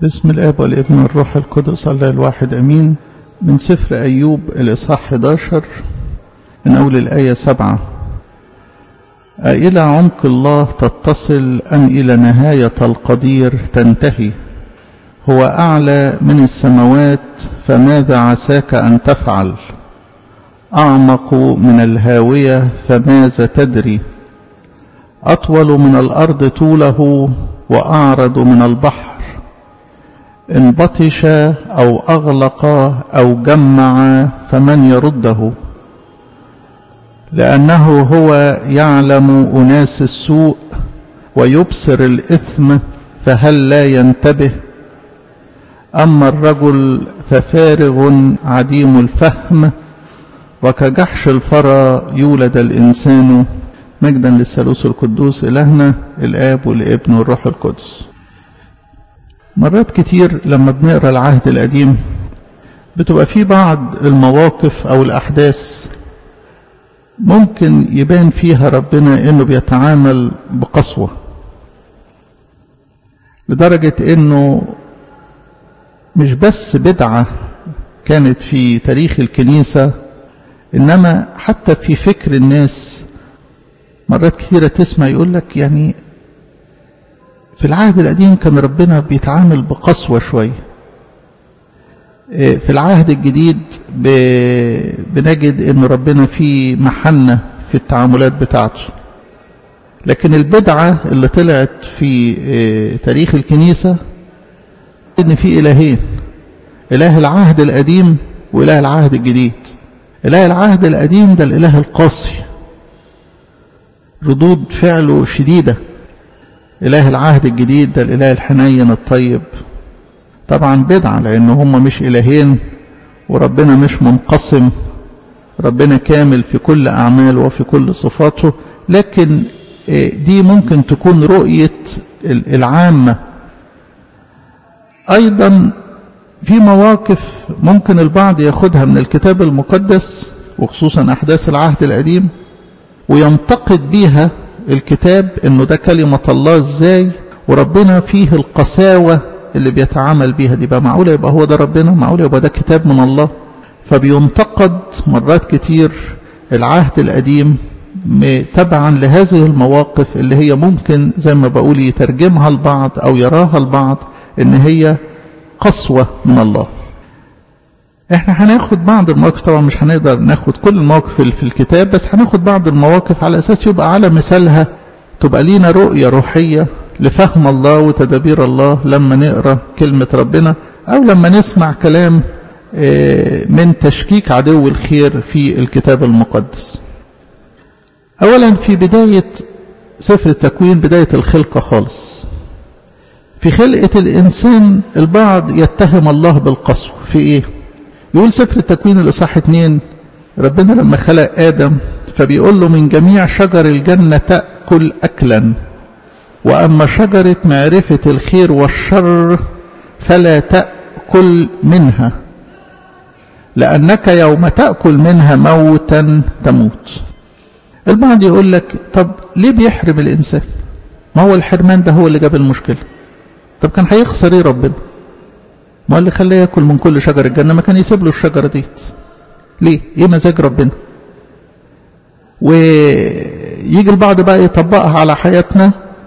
بسم الاب والابن والروح القدس الله الواحد امين من سفر ايوب الاصحاح 11 من اول الايه 7 أإلى عمق الله تتصل أم إلى نهاية القدير تنتهي هو أعلى من السماوات فماذا عساك أن تفعل أعمق من الهاوية فماذا تدري أطول من الأرض طوله وأعرض من البحر إن بطش أو أغلق أو جمع فمن يرده لأنه هو يعلم أناس السوء ويبصر الإثم فهل لا ينتبه أما الرجل ففارغ عديم الفهم وكجحش الفرى يولد الإنسان مجدا للثالوث القدوس إلهنا الآب والابن والروح القدس مرات كتير لما بنقرأ العهد القديم بتبقى في بعض المواقف أو الأحداث ممكن يبان فيها ربنا انه بيتعامل بقسوة لدرجة انه مش بس بدعة كانت في تاريخ الكنيسة انما حتى في فكر الناس مرات كثيرة تسمع يقول لك يعني في العهد القديم كان ربنا بيتعامل بقسوة شوية في العهد الجديد بنجد ان ربنا فيه محنة في التعاملات بتاعته لكن البدعة اللي طلعت في تاريخ الكنيسة ان في الهين اله العهد القديم واله العهد الجديد اله العهد القديم ده الاله القاسي ردود فعله شديدة اله العهد الجديد ده الاله الحنين الطيب طبعا بدعة لأن هم مش إلهين وربنا مش منقسم ربنا كامل في كل أعماله وفي كل صفاته لكن دي ممكن تكون رؤية العامة أيضا في مواقف ممكن البعض ياخدها من الكتاب المقدس وخصوصا أحداث العهد القديم وينتقد بيها الكتاب انه ده كلمة الله ازاي وربنا فيه القساوة اللي بيتعامل بيها دي بقى معقولة يبقى هو ده ربنا معقولة يبقى ده كتاب من الله فبينتقد مرات كتير العهد القديم تبعا لهذه المواقف اللي هي ممكن زي ما بقول يترجمها البعض أو يراها البعض إن هي قسوة من الله احنا هناخد بعض المواقف طبعا مش هنقدر ناخد كل المواقف اللي في الكتاب بس هناخد بعض المواقف على أساس يبقى على مثالها تبقى لينا رؤية روحية لفهم الله وتدابير الله لما نقرا كلمة ربنا أو لما نسمع كلام من تشكيك عدو الخير في الكتاب المقدس أولا في بداية سفر التكوين بداية الخلقة خالص في خلقة الإنسان البعض يتهم الله بالقسوة في إيه يقول سفر التكوين الإصحاح 2 ربنا لما خلق آدم فبيقول له من جميع شجر الجنة تأكل أكلا وأما شجرة معرفة الخير والشر فلا تأكل منها لأنك يوم تأكل منها موتا تموت البعض يقول لك طب ليه بيحرم الإنسان ما هو الحرمان ده هو اللي جاب المشكلة طب كان هيخسر ايه ربنا ما اللي خلاه ياكل من كل شجر الجنة ما كان يسيب له الشجرة ديت ليه ايه مزاج ربنا ويجي البعض بقى يطبقها على حياتنا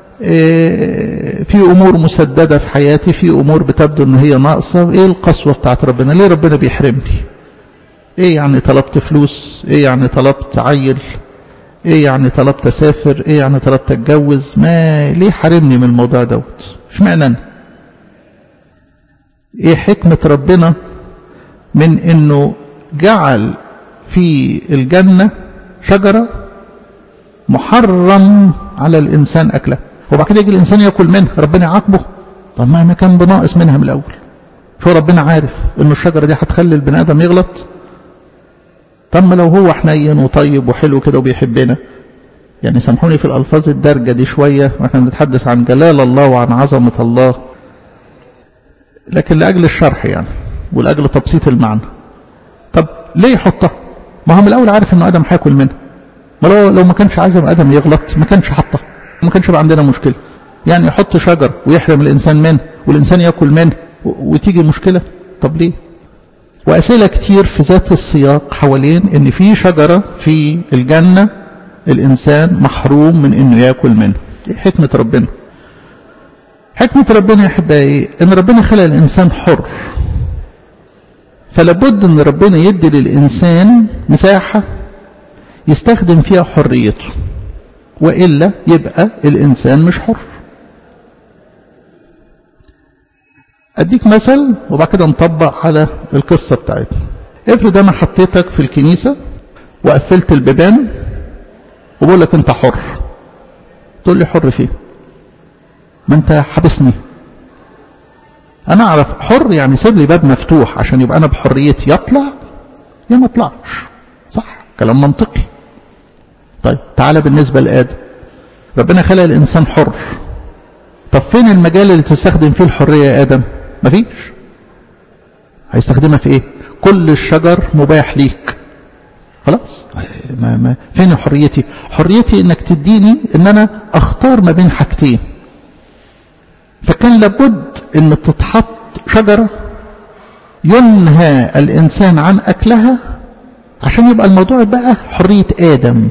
في امور مسددة في حياتي في امور بتبدو ان هي ناقصة ايه القسوة بتاعت ربنا ليه ربنا بيحرمني ايه يعني طلبت فلوس ايه يعني طلبت عيل ايه يعني طلبت اسافر ايه يعني طلبت اتجوز ما ليه حرمني من الموضوع دوت اشمعنى انا ايه حكمة ربنا من انه جعل في الجنة شجرة محرم على الانسان اكلها وبعد كده يجي الانسان ياكل منها ربنا يعاقبه طب ما كان بناقص منها من الاول شو ربنا عارف انه الشجره دي هتخلي البني ادم يغلط طب ما لو هو حنين وطيب وحلو كده وبيحبنا يعني سامحوني في الالفاظ الدارجه دي شويه واحنا بنتحدث عن جلال الله وعن عظمه الله لكن لاجل الشرح يعني ولاجل تبسيط المعنى طب ليه يحطها ما هو من الاول عارف انه ادم هياكل منها ما لو لو ما كانش عايز ادم يغلط ما كانش حطها ما كانش يبقى عندنا مشكلة يعني يحط شجر ويحرم الإنسان منه والإنسان يأكل منه وتيجي مشكلة طب ليه وأسئلة كتير في ذات السياق حوالين ان في شجرة في الجنة الإنسان محروم من انه يأكل منه ايه حكمة ربنا حكمة ربنا يا أحبائي ان ربنا خلق الإنسان حر فلابد ان ربنا يدي للإنسان مساحة يستخدم فيها حريته وإلا يبقى الإنسان مش حر أديك مثل وبعد كده نطبق على القصة بتاعتنا افرض أنا حطيتك في الكنيسة وقفلت البيبان وبقول لك أنت حر تقول لي حر فيه ما أنت حابسني أنا أعرف حر يعني سيب لي باب مفتوح عشان يبقى أنا بحريتي يطلع يا ما اطلعش صح كلام منطقي طيب تعالى بالنسبة لآدم ربنا خلق الإنسان حر طب فين المجال اللي تستخدم فيه الحرية يا آدم مفيش هيستخدمها في ايه كل الشجر مباح ليك خلاص ما ما فين حريتي حريتي انك تديني ان انا اختار ما بين حاجتين فكان لابد ان تتحط شجرة ينهى الانسان عن اكلها عشان يبقى الموضوع بقى حرية ادم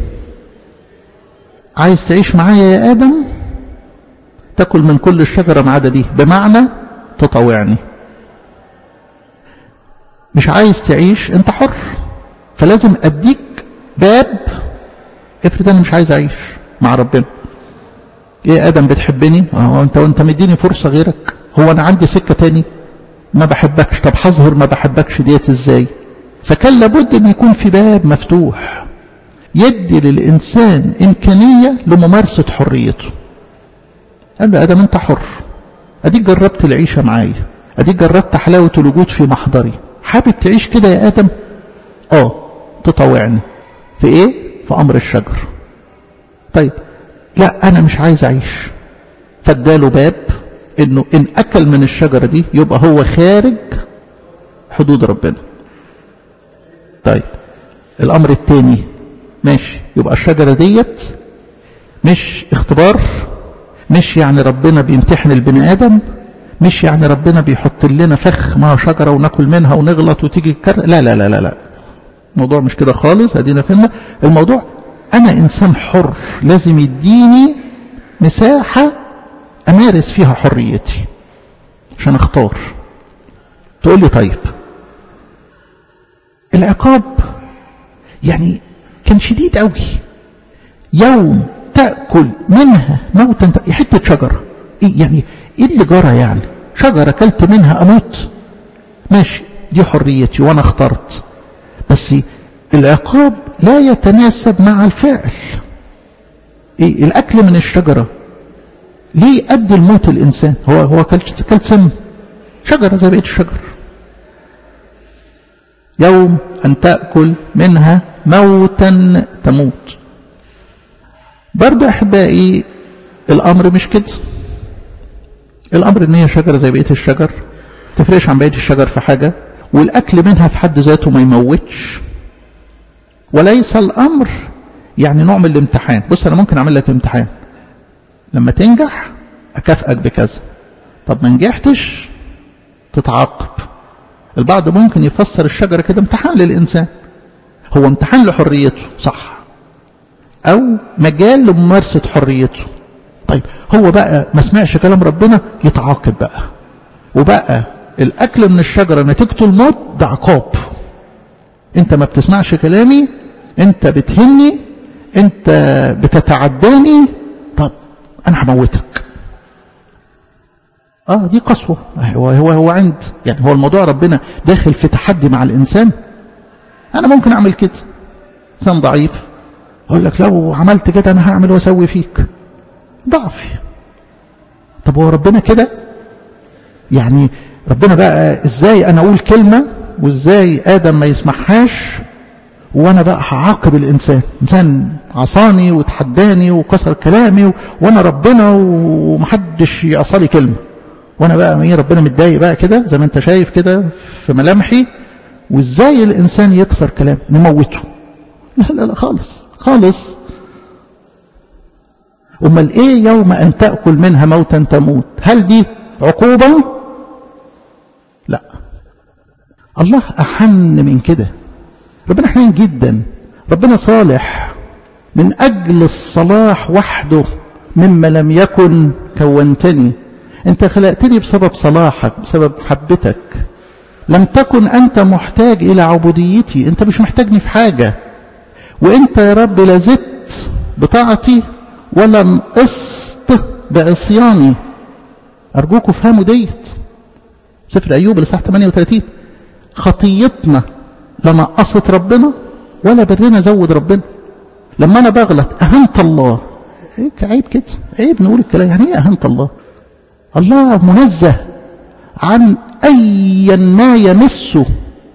عايز تعيش معايا يا ادم تاكل من كل الشجرة ما عدا دي بمعنى تطوعني مش عايز تعيش انت حر فلازم اديك باب افرض انا مش عايز اعيش مع ربنا ايه ادم بتحبني هو انت وانت مديني فرصة غيرك هو انا عندي سكة تاني ما بحبكش طب هظهر ما بحبكش ديت ازاي فكان لابد ان يكون في باب مفتوح يدي للانسان امكانية لممارسة حريته قال له ادم انت حر اديك جربت العيشة معايا اديك جربت حلاوة الوجود في محضري حابب تعيش كده يا ادم اه تطوعني في ايه في امر الشجر طيب لا انا مش عايز اعيش فاداله باب انه ان اكل من الشجرة دي يبقى هو خارج حدود ربنا طيب الامر الثاني ماشي يبقى الشجرة ديت مش اختبار مش يعني ربنا بيمتحن البني ادم مش يعني ربنا بيحط لنا فخ ما شجرة وناكل منها ونغلط وتيجي كر... لا لا لا لا لا الموضوع مش كده خالص ادينا فهمنا الموضوع انا انسان حر لازم يديني مساحة امارس فيها حريتي عشان اختار تقول لي طيب العقاب يعني كان شديد قوي يوم تأكل منها موتا حتة شجرة إيه يعني ايه اللي جرى يعني شجرة اكلت منها اموت ماشي دي حريتي وانا اخترت بس العقاب لا يتناسب مع الفعل ايه الاكل من الشجرة ليه ادي الموت الانسان هو هو كلت سم شجرة زي بقية الشجر يوم ان تأكل منها موتا تموت برضو احبائي الامر مش كده الامر ان هي شجره زي بقيه الشجر تفرقش عن بقيه الشجر في حاجه والاكل منها في حد ذاته ما يموتش وليس الامر يعني نوع من الامتحان بص انا ممكن اعمل لك امتحان لما تنجح اكافئك بكذا طب ما نجحتش تتعاقب البعض ممكن يفسر الشجره كده امتحان للانسان هو امتحان لحريته صح او مجال لممارسه حريته طيب هو بقى ما سمعش كلام ربنا يتعاقب بقى وبقى الاكل من الشجره نتيجته الموت ده عقاب انت ما بتسمعش كلامي انت بتهني انت بتتعداني طب انا هموتك اه دي قسوه هو هو هو عند يعني هو الموضوع ربنا داخل في تحدي مع الانسان انا ممكن اعمل كده انسان ضعيف اقول لك لو عملت كده انا هعمل واسوي فيك ضعفي طب هو ربنا كده يعني ربنا بقى ازاي انا اقول كلمة وازاي ادم ما يسمعهاش وانا بقى هعاقب الانسان انسان عصاني وتحداني وكسر كلامي و... وانا ربنا ومحدش يعصالي كلمة وانا بقى ايه ربنا متضايق بقى كده زي ما انت شايف كده في ملامحي وازاي الانسان يكسر كلام نموته لا لا لا خالص خالص امال ايه يوم ان تأكل منها موتا تموت هل دي عقوبة الله أحن من كده ربنا حنين جدا ربنا صالح من أجل الصلاح وحده مما لم يكن كونتني أنت خلقتني بسبب صلاحك بسبب محبتك لم تكن أنت محتاج إلى عبوديتي أنت مش محتاجني في حاجة وأنت يا رب لا زدت بطاعتي ولا نقصت بعصياني أرجوكم فهموا ديت سفر أيوب الإصحاح 38 خطيتنا لا نقصت ربنا ولا برنا زود ربنا لما أنا بغلط أهنت الله إيه عيب كده عيب نقول الكلام يعني إيه أهنت الله الله منزه عن أيا ما يمسه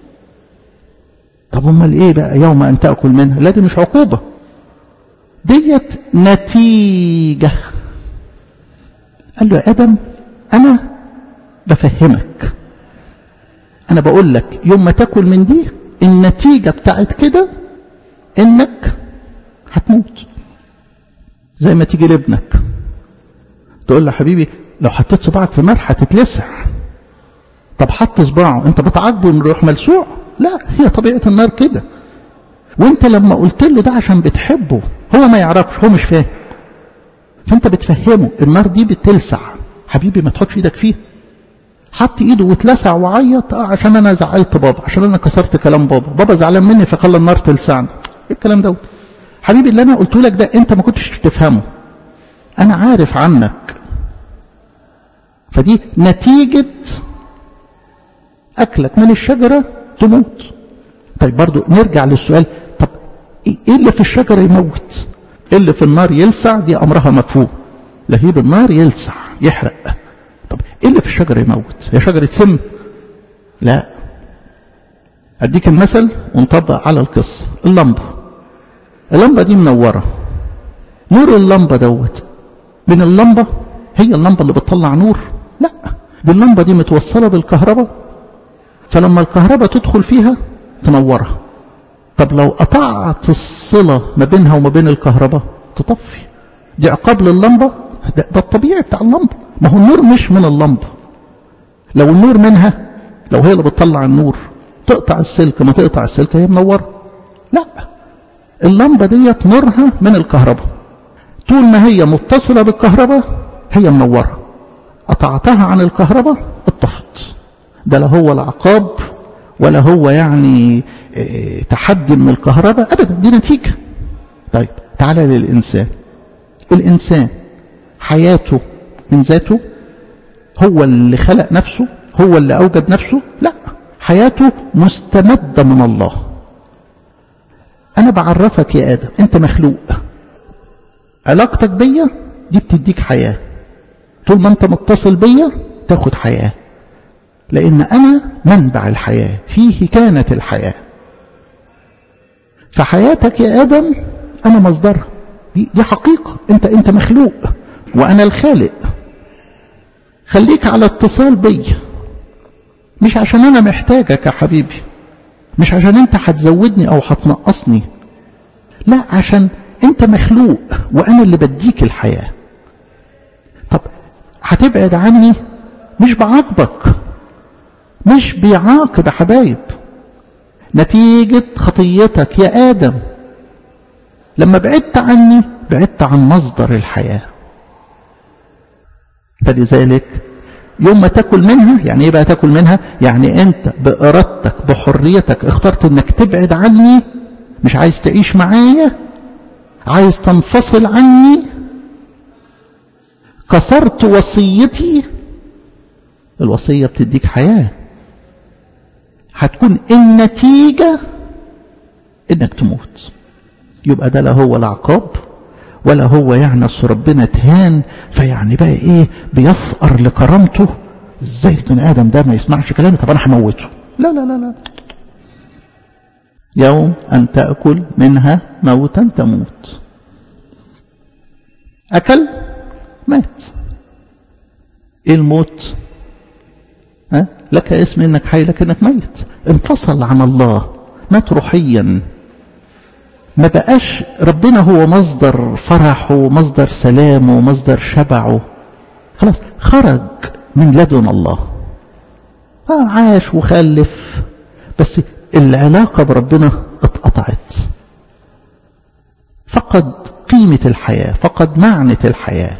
طب امال ايه بقى يوم ان تاكل منها لا دي مش عقوبه ديت نتيجه قال له يا ادم انا بفهمك انا بقول لك يوم ما تاكل من دي النتيجه بتاعت كده انك هتموت زي ما تيجي لابنك تقول له حبيبي لو حطيت صباعك في النار هتتلسع طب حط صباعه انت بتعاقبه من روح ملسوع لا هي طبيعه النار كده وانت لما قلت له ده عشان بتحبه هو ما يعرفش هو مش فاهم فانت بتفهمه النار دي بتلسع حبيبي ما تحطش ايدك فيه حط ايده واتلسع وعيط اه عشان انا زعلت بابا عشان انا كسرت كلام بابا بابا زعلان مني فخلى النار تلسعني ايه الكلام دوت حبيبي اللي انا قلته لك ده انت ما كنتش تفهمه انا عارف عنك فدي نتيجه أكلك من الشجرة تموت طيب برضو نرجع للسؤال طب إيه اللي في الشجرة يموت إيه اللي في النار يلسع دي أمرها مفهوم لهيب النار يلسع يحرق طب إيه اللي في الشجرة يموت هي شجرة سم لا أديك المثل ونطبق على القصة اللمبة اللمبة دي منورة نور اللمبة دوت من اللمبة هي اللمبة اللي بتطلع نور لا دي اللمبة دي متوصلة بالكهرباء فلما الكهرباء تدخل فيها تنورها طب لو قطعت الصلة ما بينها وما بين الكهرباء تطفي دي عقاب لللمبة ده, ده الطبيعي بتاع اللمبة ما هو النور مش من اللمبة لو النور منها لو هي اللي بتطلع النور تقطع السلك ما تقطع السلك هي منورة لا اللمبة ديت نورها من الكهرباء طول ما هي متصلة بالكهرباء هي منورة قطعتها عن الكهرباء اتطفت ده لا هو العقاب ولا هو يعني اه تحدي من الكهرباء ابدا دي نتيجه طيب تعالى للانسان الانسان حياته من ذاته هو اللي خلق نفسه هو اللي اوجد نفسه لا حياته مستمده من الله انا بعرفك يا ادم انت مخلوق علاقتك بيا دي بتديك حياه طول ما انت متصل بيا تاخد حياه لأن أنا منبع الحياة فيه كانت الحياة فحياتك يا آدم أنا مصدرها دي, دي حقيقة أنت أنت مخلوق وأنا الخالق خليك على اتصال بي مش عشان أنا محتاجك يا حبيبي مش عشان أنت هتزودني أو هتنقصني لا عشان أنت مخلوق وأنا اللي بديك الحياة طب هتبعد عني مش بعاقبك مش بيعاقب يا حبايب نتيجة خطيتك يا آدم لما بعدت عني بعدت عن مصدر الحياة فلذلك يوم ما تاكل منها يعني ايه بقى تاكل منها يعني انت بارادتك بحريتك اخترت انك تبعد عني مش عايز تعيش معايا عايز تنفصل عني كسرت وصيتي الوصية بتديك حياة هتكون النتيجة انك تموت يبقى ده لا هو العقاب ولا هو يعني اصل ربنا تهان فيعني بقى ايه بيفقر لكرامته ازاي البني ادم ده ما يسمعش كلامي طب انا هموته لا لا لا لا يوم ان تاكل منها موتا تموت اكل مات ايه الموت ها لك اسم انك حي لكنك ميت انفصل عن الله مات روحيا ما بقاش ربنا هو مصدر فرحه ومصدر سلامه ومصدر شبعه خلاص خرج من لدن الله آه عاش وخلف بس العلاقة بربنا اتقطعت فقد قيمة الحياة فقد معنى الحياة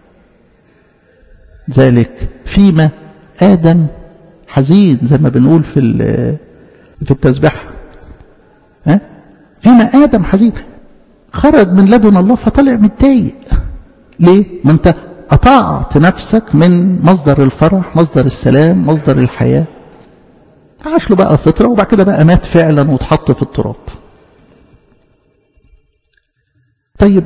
ذلك فيما آدم حزين زي ما بنقول في في التسبيح ها فيما آدم حزين خرج من لدن الله فطلع متضايق ليه؟ ما انت قطعت نفسك من مصدر الفرح مصدر السلام مصدر الحياة عاش له بقى فترة وبعد كده بقى مات فعلا واتحط في التراب طيب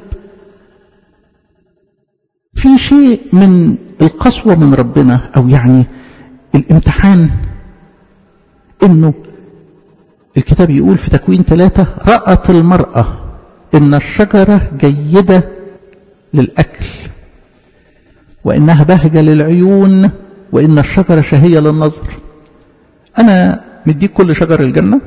في شيء من القسوة من ربنا أو يعني الامتحان انه الكتاب يقول في تكوين ثلاثة رأت المرأة ان الشجرة جيدة للأكل وإنها بهجة للعيون وإن الشجرة شهية للنظر أنا مديك كل شجر الجنة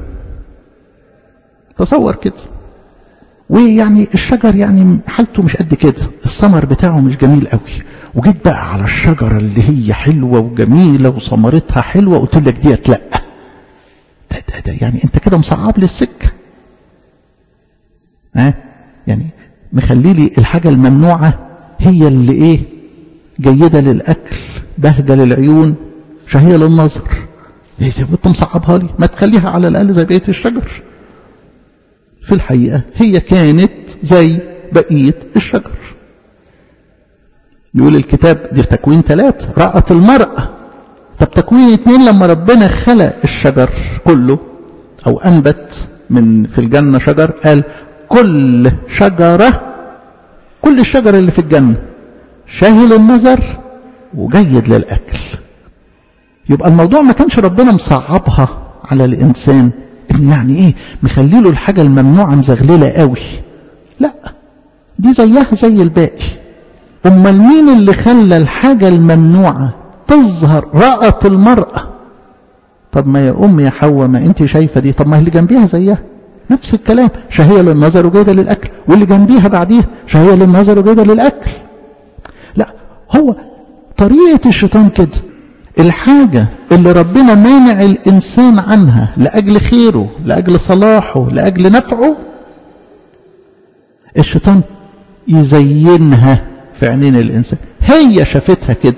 تصور كده ويعني الشجر يعني حالته مش قد كده الثمر بتاعه مش جميل قوي وجيت بقى على الشجرة اللي هي حلوة وجميلة وثمرتها حلوة قلت لك ديت لا ده, ده, ده يعني انت كده مصعب لي السكة ها يعني مخلي لي الحاجة الممنوعة هي اللي ايه جيدة للأكل بهجة للعيون شهية للنظر ايه انت مصعبها لي ما تخليها على الأقل زي بقية الشجر في الحقيقة هي كانت زي بقية الشجر يقول الكتاب دي في تكوين ثلاثة رأت المرأة طب تكوين اتنين لما ربنا خلق الشجر كله أو أنبت من في الجنة شجر قال كل شجرة كل الشجر اللي في الجنة شاهل النظر وجيد للأكل يبقى الموضوع ما كانش ربنا مصعبها على الإنسان إن يعني إيه مخلي له الحاجة الممنوعة مزغللة قوي لا دي زيها زي الباقي أمال مين اللي خلى الحاجة الممنوعة تظهر رأت المرأة طب ما يا أم يا حواء ما أنت شايفة دي طب ما اللي جنبيها زيها نفس الكلام شهية للنظر وجيدة للأكل واللي جنبيها بعديها شهية للنظر وجيدة للأكل لا هو طريقة الشيطان كده الحاجة اللي ربنا مانع الإنسان عنها لأجل خيره لأجل صلاحه لأجل نفعه الشيطان يزينها في عينين الإنسان هي شافتها كده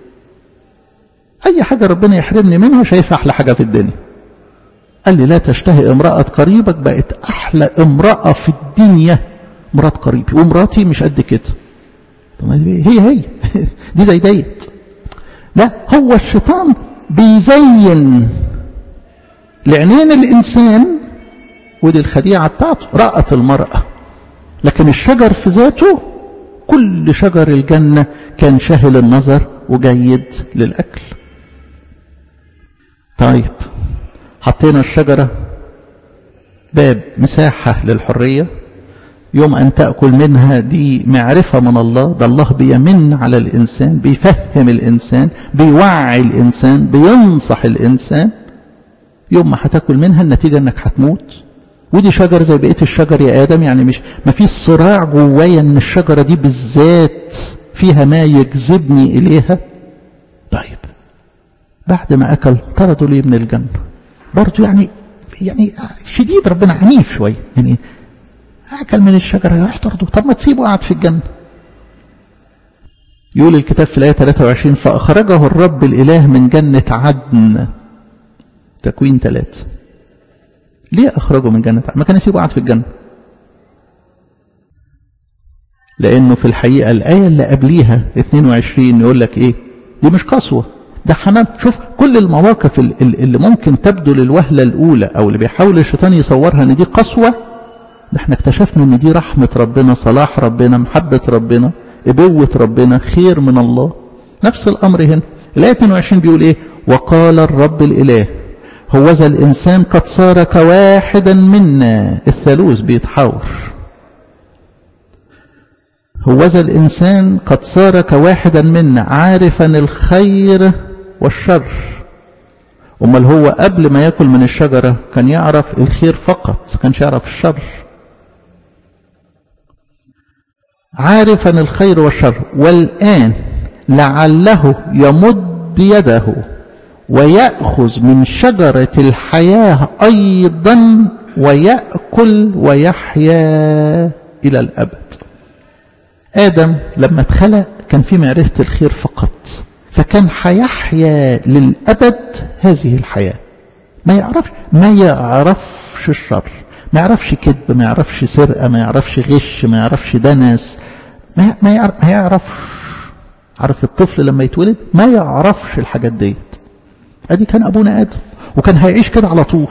أي حاجة ربنا يحرمني منها شايفها أحلى حاجة في الدنيا قال لي لا تشتهي امرأة قريبك بقت أحلى امرأة في الدنيا مرات قريبي ومراتي مش قد كده هي هي دي زي ديت لا هو الشيطان بيزين لعينين الإنسان ودي الخديعة بتاعته رأت المرأة لكن الشجر في ذاته كل شجر الجنة كان شاهل النظر وجيد للأكل طيب حطينا الشجرة باب مساحة للحرية يوم أن تأكل منها دي معرفة من الله ده الله بيمن على الإنسان بيفهم الإنسان بيوعي الإنسان بينصح الإنسان يوم ما هتاكل منها النتيجة أنك هتموت ودي شجرة زي بقية الشجر يا آدم يعني مش ما فيش صراع جوايا أن الشجرة دي بالذات فيها ما يجذبني إليها طيب بعد ما أكل طردوا لي من الجنة برضو يعني يعني شديد ربنا عنيف شوية يعني أكل من الشجرة يروح طرده طب ما تسيبه قاعد في الجنة يقول الكتاب في الآية 23 فأخرجه الرب الإله من جنة عدن تكوين ثلاثة ليه أخرجه من جنة عدن ما كان يسيبه قاعد في الجنة لأنه في الحقيقة الآية اللي قبليها 22 يقول لك إيه دي مش قسوة ده حنان شوف كل المواقف اللي ممكن تبدو للوهلة الأولى أو اللي بيحاول الشيطان يصورها إن دي قسوة ده احنا اكتشفنا ان دي رحمة ربنا صلاح ربنا محبة ربنا ابوة ربنا خير من الله نفس الامر هنا الآية 22 بيقول ايه وقال الرب الاله هوذا الانسان قد صار كواحدا منا الثالوث بيتحاور هوذا الانسان قد صار كواحدا منا عارفا الخير والشر امال هو قبل ما ياكل من الشجرة كان يعرف الخير فقط كانش يعرف الشر عارفا الخير والشر والآن لعله يمد يده ويأخذ من شجرة الحياة أيضا ويأكل ويحيا إلى الأبد آدم لما اتخلق كان في معرفة الخير فقط فكان حيحيا للأبد هذه الحياة ما يعرفش ما يعرفش الشر ما يعرفش كذب ما يعرفش سرقة ما يعرفش غش ما يعرفش دنس ما ما يعرف ما يعرفش عارف الطفل لما يتولد ما يعرفش الحاجات ديت ادي كان ابونا ادم وكان هيعيش كده على طول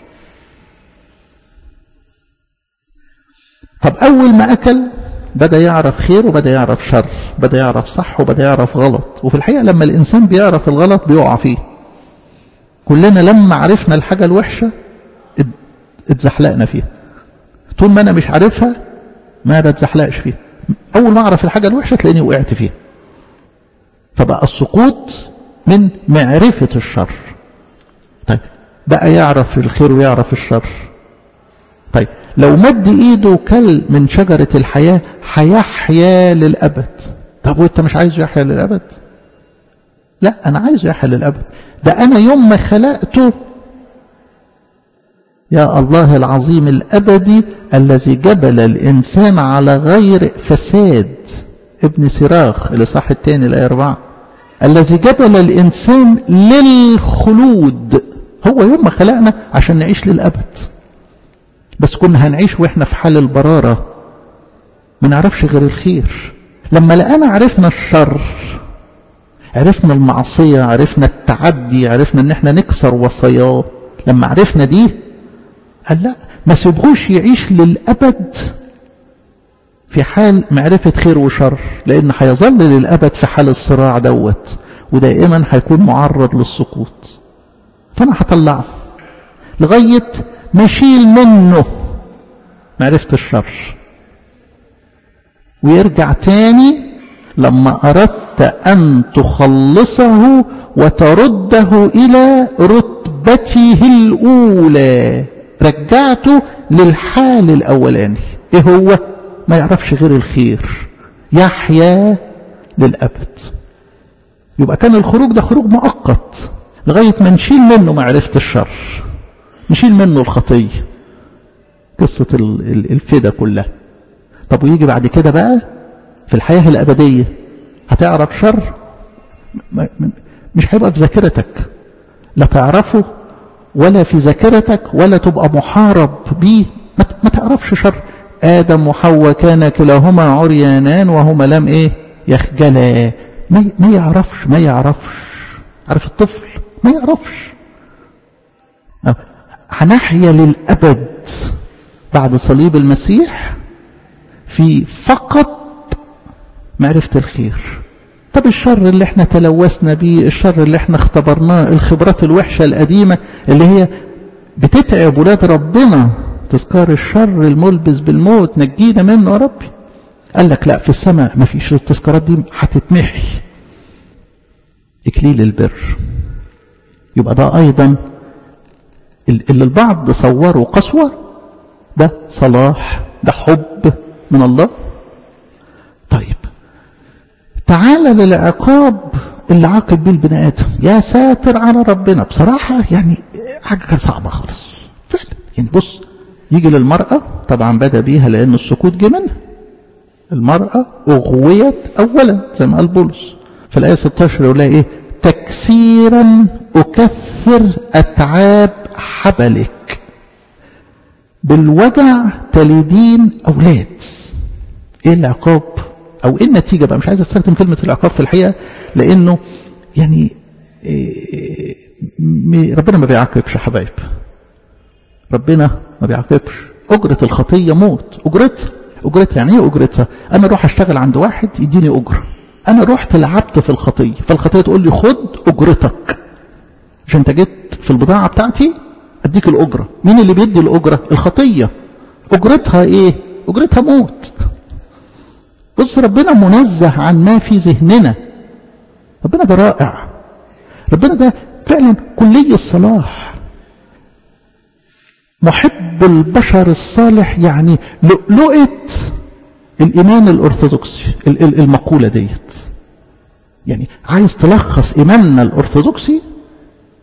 طب اول ما اكل بدا يعرف خير وبدا يعرف شر بدا يعرف صح وبدا يعرف غلط وفي الحقيقه لما الانسان بيعرف الغلط بيقع فيه كلنا لما عرفنا الحاجه الوحشه اتزحلقنا فيها طول ما انا مش عارفها ما بتزحلقش فيها اول ما اعرف الحاجه الوحشه تلاقيني وقعت فيها فبقى السقوط من معرفه الشر طيب بقى يعرف الخير ويعرف الشر طيب لو مد ايده وكل من شجره الحياه هيحيا للابد طب وانت مش عايز يحيا للابد لا انا عايز يحيا للابد ده انا يوم ما خلقته يا الله العظيم الأبدي الذي جبل الإنسان على غير فساد ابن سراخ الإصحاح الثاني الآية 4 الذي جبل الإنسان للخلود هو يوم ما خلقنا عشان نعيش للأبد بس كنا هنعيش وإحنا في حال البرارة ما نعرفش غير الخير لما لقانا عرفنا الشر عرفنا المعصية عرفنا التعدي عرفنا ان احنا نكسر وصاياه لما عرفنا دي قال لا ما سيبغوش يعيش للأبد في حال معرفة خير وشر لأن هيظل للأبد في حال الصراع دوت ودائما هيكون معرض للسقوط فأنا هطلعه لغاية ما اشيل منه معرفة الشر ويرجع تاني لما أردت أن تخلصه وترده إلى رتبته الأولى رجعته للحال الأولاني إيه هو ما يعرفش غير الخير يحيا للأبد يبقى كان الخروج ده خروج مؤقت لغاية ما نشيل منه معرفة الشر نشيل منه الخطية قصة الفدا كلها طب ويجي بعد كده بقى في الحياة الأبدية هتعرف شر مش هيبقى في ذاكرتك لا تعرفه ولا في ذاكرتك ولا تبقى محارب بيه ما تعرفش شر آدم وحواء كان كلاهما عريانان وهما لم إيه يخجلا ما, ما يعرفش ما يعرفش عارف الطفل ما يعرفش هنحيا للأبد بعد صليب المسيح في فقط معرفة الخير طب الشر اللي احنا تلوثنا بيه الشر اللي احنا اختبرناه الخبرات الوحشة القديمة اللي هي بتتعب ولاد ربنا تذكار الشر الملبس بالموت نجينا منه يا ربي قال لك لا في السماء ما فيش التذكارات دي هتتمحي إكليل البر يبقى ده أيضا اللي البعض صوروا قسوة ده صلاح ده حب من الله طيب تعالى للعقاب اللي عاقب بيه البني ادم يا ساتر على ربنا بصراحه يعني حاجه كانت صعبه خالص فعلا يعني بص يجي للمراه طبعا بدا بيها لان السكوت جه منها المراه اغويت اولا زي ما قال بولس في الايه 16 يقول لها ايه تكسيرا اكثر اتعاب حبلك بالوجع تلدين اولاد ايه العقاب او ايه النتيجة بقى مش عايز استخدم كلمة العقاب في الحقيقة لانه يعني إيه ربنا ما بيعاقبش يا حبايب ربنا ما بيعاقبش اجرة الخطية موت اجرتها اجرتها يعني ايه اجرتها انا اروح اشتغل عند واحد يديني اجرة انا رحت لعبت في الخطية فالخطية تقول لي خد اجرتك عشان انت جيت في البضاعة بتاعتي اديك الاجرة مين اللي بيدي الاجرة الخطية اجرتها ايه اجرتها موت بص ربنا منزه عن ما في ذهننا ربنا ده رائع ربنا ده فعلا كلي الصلاح محب البشر الصالح يعني لؤلؤة الإيمان الأرثوذكسي المقولة ديت يعني عايز تلخص إيماننا الأرثوذكسي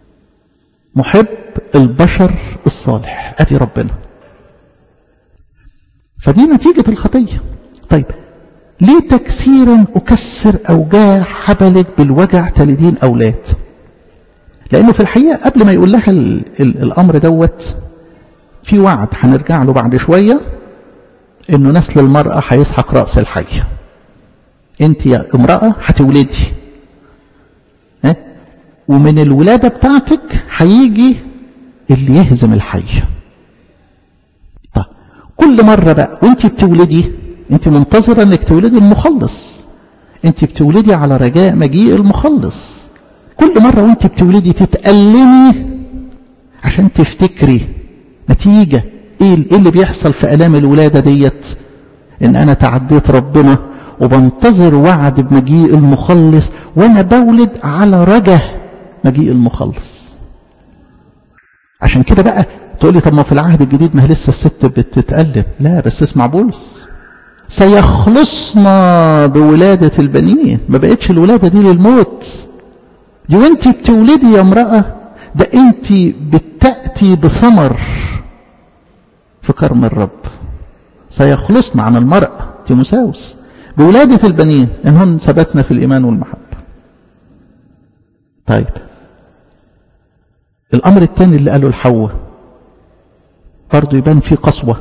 محب البشر الصالح ادي ربنا فدي نتيجة الخطية طيب ليه تكسيرا أكسر أوجاع حبلك بالوجع تلدين أولاد لأنه في الحقيقة قبل ما يقول لها ال ال الأمر دوت في وعد هنرجع له بعد شوية إنه نسل المرأة هيسحق رأس الحية أنت يا امرأة هتولدي ها ومن الولادة بتاعتك هيجي اللي يهزم الحية طيب كل مرة بقى وانت بتولدي انت منتظرة انك تولدي المخلص انت بتولدي على رجاء مجيء المخلص كل مرة وانت بتولدي تتألمي عشان تفتكري نتيجة ايه اللي بيحصل في الام الولادة ديت ان انا تعديت ربنا وبنتظر وعد بمجيء المخلص وانا بولد على رجا مجيء المخلص عشان كده بقى تقول لي طب ما في العهد الجديد ما هي لسه الست بتتألم لا بس اسمع بولس سيخلصنا بولادة البنين ما بقتش الولادة دي للموت دي وانت بتولدي يا امرأة ده انت بتأتي بثمر في كرم الرب سيخلصنا عن المرأة تيموساوس بولادة البنين إنهن ثبتنا في الإيمان والمحبة طيب الأمر الثاني اللي قاله الحوة برضو يبان فيه قسوة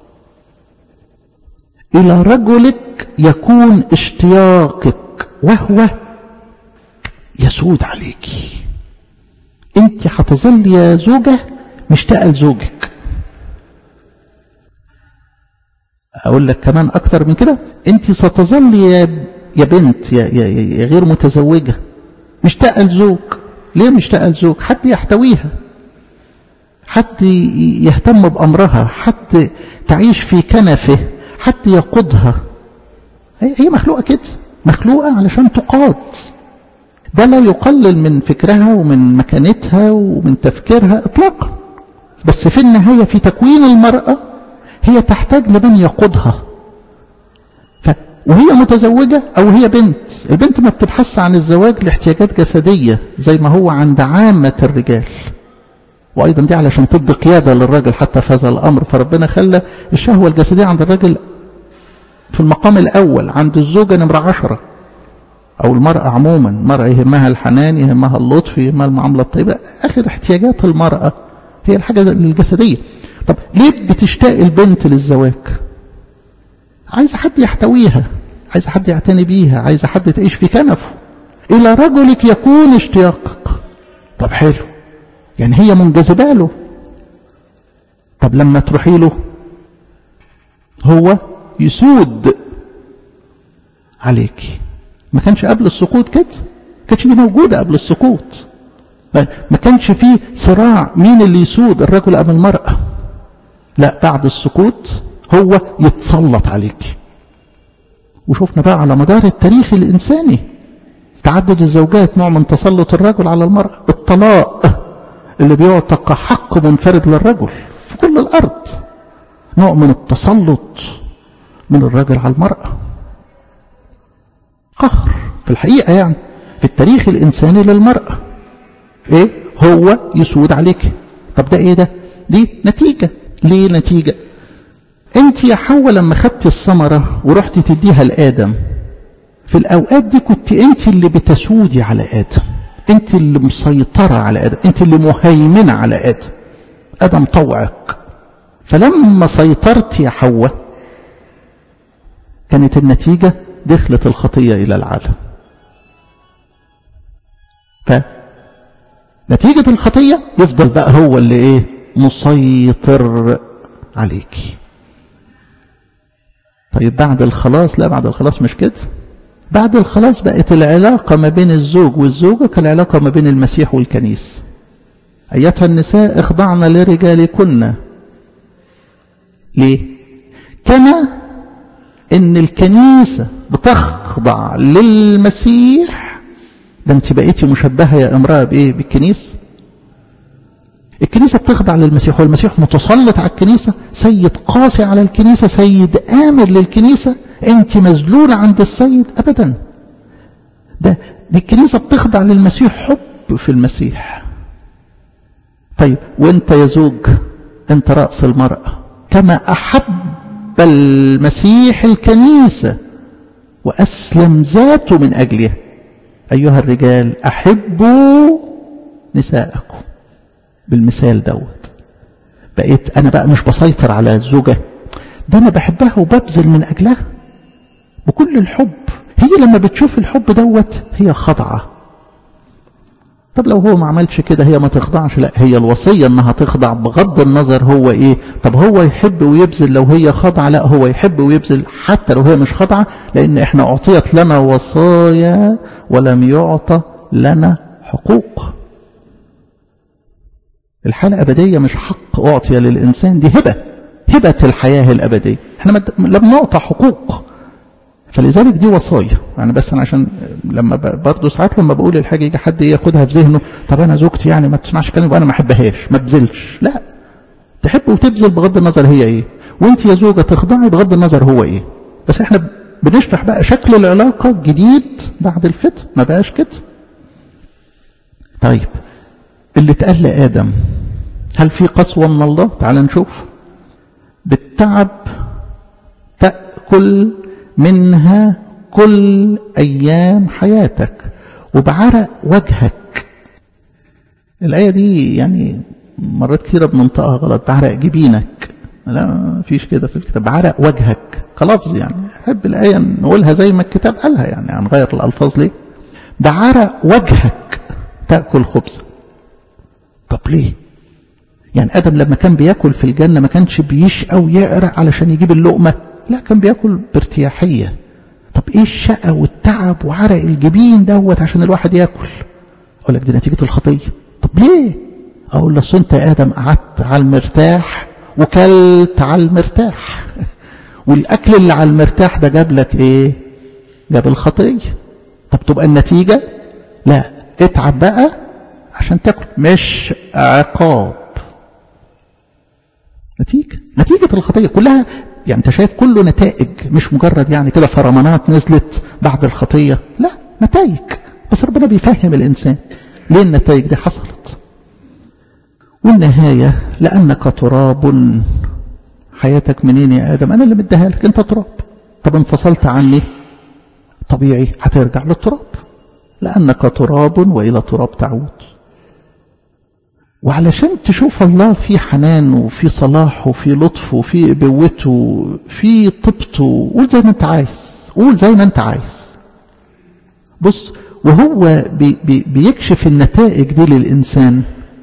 إلى رجلك يكون اشتياقك وهو يسود عليك انت هتظل يا زوجة مشتاقة لزوجك اقول لك كمان اكتر من كده انت ستظل يا يا بنت يا, يا, يا غير متزوجة مشتاقة لزوج ليه مشتاقة لزوج حد يحتويها حد يهتم بأمرها حد تعيش في كنفه حد يقودها هي مخلوقة كده مخلوقة علشان تقاد ده لا يقلل من فكرها ومن مكانتها ومن تفكيرها اطلاقا بس في النهاية في تكوين المرأة هي تحتاج لمن يقودها ف... وهي متزوجة أو هي بنت البنت ما بتبحث عن الزواج لاحتياجات جسدية زي ما هو عند عامة الرجال وأيضا دي علشان تدي قيادة للراجل حتى في هذا الأمر فربنا خلى الشهوة الجسدية عند الراجل في المقام الأول عند الزوجة نمرة عشرة أو المرأة عموما المرأة يهمها الحنان يهمها اللطف يهمها المعاملة الطيبة آخر احتياجات المرأة هي الحاجة الجسدية طب ليه بتشتاق البنت للزواج عايزة حد يحتويها عايزة حد يعتني بيها عايزة حد تعيش في كنفه إلى رجلك يكون اشتياقك طب حلو يعني هي منجذبة له طب لما تروحي له هو يسود عليك ما كانش قبل السقوط كده كانتش دي موجودة قبل السقوط ما كانش فيه صراع مين اللي يسود الرجل أم المرأة لا بعد السقوط هو يتسلط عليك وشفنا بقى على مدار التاريخ الإنساني تعدد الزوجات نوع من تسلط الرجل على المرأة الطلاق اللي بيعطى كحق منفرد للرجل في كل الأرض نوع من التسلط من الرجل على المرأة قهر في الحقيقة يعني في التاريخ الإنساني للمرأة إيه هو يسود عليك طب ده إيه ده دي نتيجة ليه نتيجة انت يا حواء لما خدت الثمرة ورحت تديها لآدم في الأوقات دي كنت انت اللي بتسودي على آدم انت اللي مسيطرة على آدم انت اللي مهيمنة على آدم آدم طوعك فلما سيطرت يا حواء كانت النتيجة دخلت الخطية إلى العالم فنتيجة الخطية يفضل بقى هو اللي ايه مسيطر عليك طيب بعد الخلاص لا بعد الخلاص مش كده بعد الخلاص بقت العلاقة ما بين الزوج والزوجة كالعلاقة ما بين المسيح والكنيس أيتها النساء اخضعن لرجالكن ليه كما ان الكنيسة بتخضع للمسيح ده انت بقيتي مشبهة يا امرأة بايه بالكنيسة الكنيسة بتخضع للمسيح والمسيح متسلط على الكنيسة سيد قاسي على الكنيسة سيد آمر للكنيسة انت مذلولة عند السيد ابدا ده دي الكنيسة بتخضع للمسيح حب في المسيح طيب وانت يا زوج انت رأس المرأة كما أحب المسيح الكنيسة وأسلم ذاته من أجلها أيها الرجال أحبوا نساءكم بالمثال دوت بقيت أنا بقى مش بسيطر على الزوجة ده أنا بحبها وببذل من أجلها بكل الحب هي لما بتشوف الحب دوت هي خضعة طب لو هو ما عملش كده هي ما تخضعش لا هي الوصية انها تخضع بغض النظر هو ايه طب هو يحب ويبذل لو هي خاضعة لا هو يحب ويبذل حتى لو هي مش خاضعة لان احنا اعطيت لنا وصايا ولم يعطى لنا حقوق الحالة الأبدية مش حق أعطي للإنسان دي هبة هبة الحياة الأبدية احنا لم نعطى حقوق فلذلك دي وصايا يعني بس أنا عشان لما برضه ساعات لما بقول الحاجة يجي حد ياخدها في ذهنه طب أنا زوجتي يعني ما تسمعش كلامي وأنا ما أحبهاش ما بذلش لا تحب وتبذل بغض النظر هي إيه وأنت يا زوجة تخضعي بغض النظر هو إيه بس احنا بنشرح بقى شكل العلاقة جديد بعد الفتن ما بقاش كده طيب اللي اتقال لآدم هل في قسوة من الله تعال نشوف بالتعب تأكل منها كل أيام حياتك وبعرق وجهك الآية دي يعني مرات كثيرة بننطقها غلط بعرق جبينك لا ما فيش كده في الكتاب بعرق وجهك كلفظ يعني أحب الآية نقولها زي ما الكتاب قالها يعني هنغير الألفاظ ليه بعرق وجهك تأكل خبزا طب ليه يعني آدم لما كان بياكل في الجنة ما كانش بيشقى ويعرق علشان يجيب اللقمة لا كان بياكل بارتياحية طب ايه الشقى والتعب وعرق الجبين دوت عشان الواحد ياكل اقول لك دي نتيجة الخطية طب ليه اقول له انت يا ادم قعدت على المرتاح وكلت على المرتاح والاكل اللي على المرتاح ده جاب لك ايه جاب الخطية طب تبقى النتيجة لا اتعب بقى عشان تاكل مش عقاب نتيجة نتيجة الخطية كلها يعني انت شايف كله نتائج مش مجرد يعني كده فرمانات نزلت بعد الخطية لا نتائج بس ربنا بيفهم الإنسان ليه النتائج دي حصلت والنهاية لأنك تراب حياتك منين يا آدم أنا اللي مديها لك أنت تراب طب انفصلت عني طبيعي هترجع للتراب لأنك تراب وإلى تراب تعود وعلشان تشوف الله في حنان وفي صلاح وفي لطف وفي ابوته في طبته قول زي ما انت عايز قول زي ما انت عايز بص وهو بي بي بيكشف النتائج دي للإنسان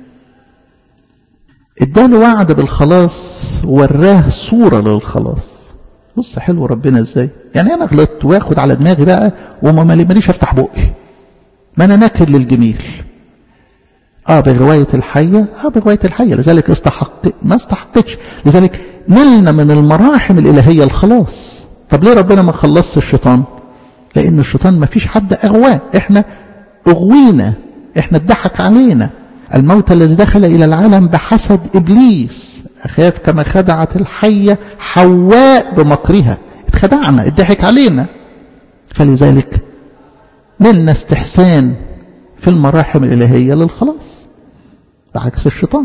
اداله وعد بالخلاص وراه صورة للخلاص بص حلو ربنا ازاي يعني انا غلطت واخد على دماغي بقى وما ماليش افتح بقي ما انا ناكر للجميل اه بغواية الحية اه بغواية الحية لذلك استحق ما استحقتش لذلك نلنا من المراحم الإلهية الخلاص طب ليه ربنا ما خلصش الشيطان لأن الشيطان ما فيش حد أغواه احنا أغوينا احنا اتضحك علينا الموت الذي دخل إلى العالم بحسد إبليس أخاف كما خدعت الحية حواء بمكرها اتخدعنا اتضحك علينا فلذلك نلنا استحسان في المراحم الإلهية للخلاص بعكس الشيطان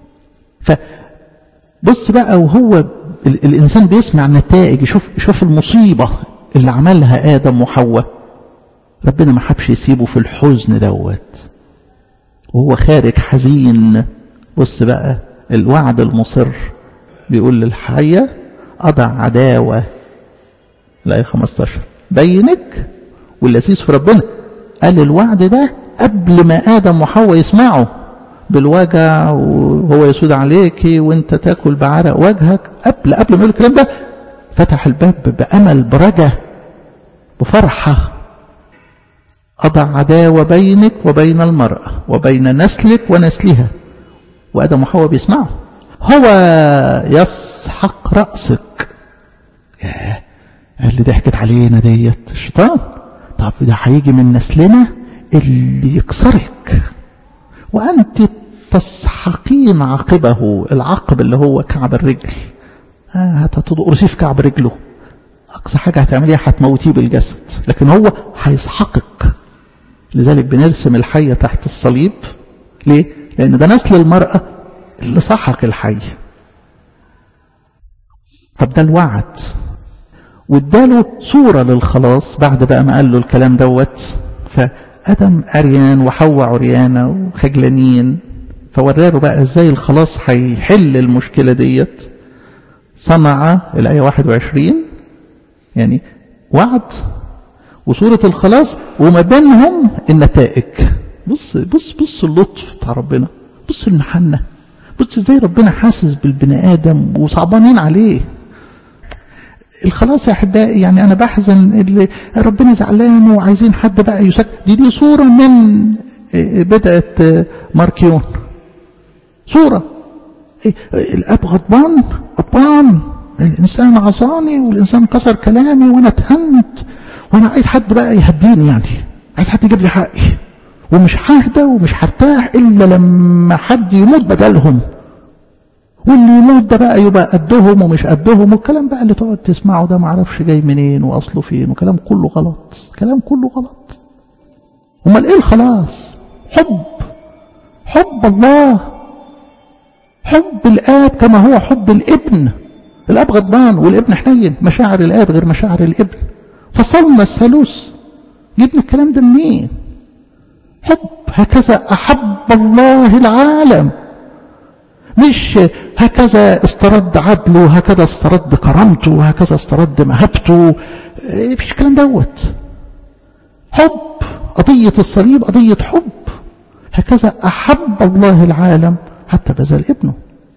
فبص بقى وهو الإنسان بيسمع نتائج يشوف, يشوف المصيبة اللي عملها آدم وحواء ربنا ما حبش يسيبه في الحزن دوت وهو خارج حزين بص بقى الوعد المصر بيقول للحية أضع عداوة الآية 15 بينك واللذيذ في ربنا قال الوعد ده قبل ما آدم وحواء يسمعوا بالوجع وهو يسود عليك وانت تاكل بعرق وجهك قبل قبل ما يقول الكلام ده فتح الباب بأمل برجا بفرحة أضع عداوة بينك وبين المرأة وبين نسلك ونسلها وآدم وحواء بيسمعوا هو يسحق رأسك ياه اللي ضحكت علينا ديت الشيطان طب ده هيجي من نسلنا اللي يكسرك وأنت تسحقين عقبه العقب اللي هو كعب الرجل هتدقرسيه في كعب رجله أقصى حاجة هتعمليها هتموتيه بالجسد لكن هو هيسحقك لذلك بنرسم الحية تحت الصليب ليه؟ لأن ده نسل المرأة اللي سحق الحي طب ده الوعد واداله صورة للخلاص بعد بقى ما قال له الكلام دوت فأدم عريان وحواء عريانة وخجلانين فوراله بقى ازاي الخلاص هيحل المشكلة ديت صنع الآية 21 يعني وعد وصورة الخلاص وما بينهم النتائج بص بص بص اللطف بتاع ربنا بص المحنة بص ازاي ربنا حاسس بالبني آدم وصعبانين عليه الخلاص يا احبائي يعني انا بحزن اللي ربنا زعلان وعايزين حد بقى يسك دي دي صوره من بدعه ماركيون صوره الاب غضبان غضبان الانسان عصاني والانسان كسر كلامي وانا اتهنت وانا عايز حد بقى يهديني يعني عايز حد يجيب لي حقي ومش ههدى ومش هرتاح الا لما حد يموت بدلهم واللي يموت ده بقى يبقى قدهم ومش قدهم والكلام بقى اللي تقعد تسمعه ده معرفش جاي منين واصله فين وكلام كله غلط كلام كله غلط امال ايه الخلاص حب حب الله حب الاب كما هو حب الابن الاب غضبان والابن حنين مشاعر الاب غير مشاعر الابن فصلنا الثالوث جبنا الكلام ده منين حب هكذا احب الله العالم مش هكذا استرد عدله وهكذا استرد كرامته وهكذا استرد مهابته مفيش الكلام دوت حب قضية الصليب قضية حب هكذا أحب الله العالم حتى بذل ابنه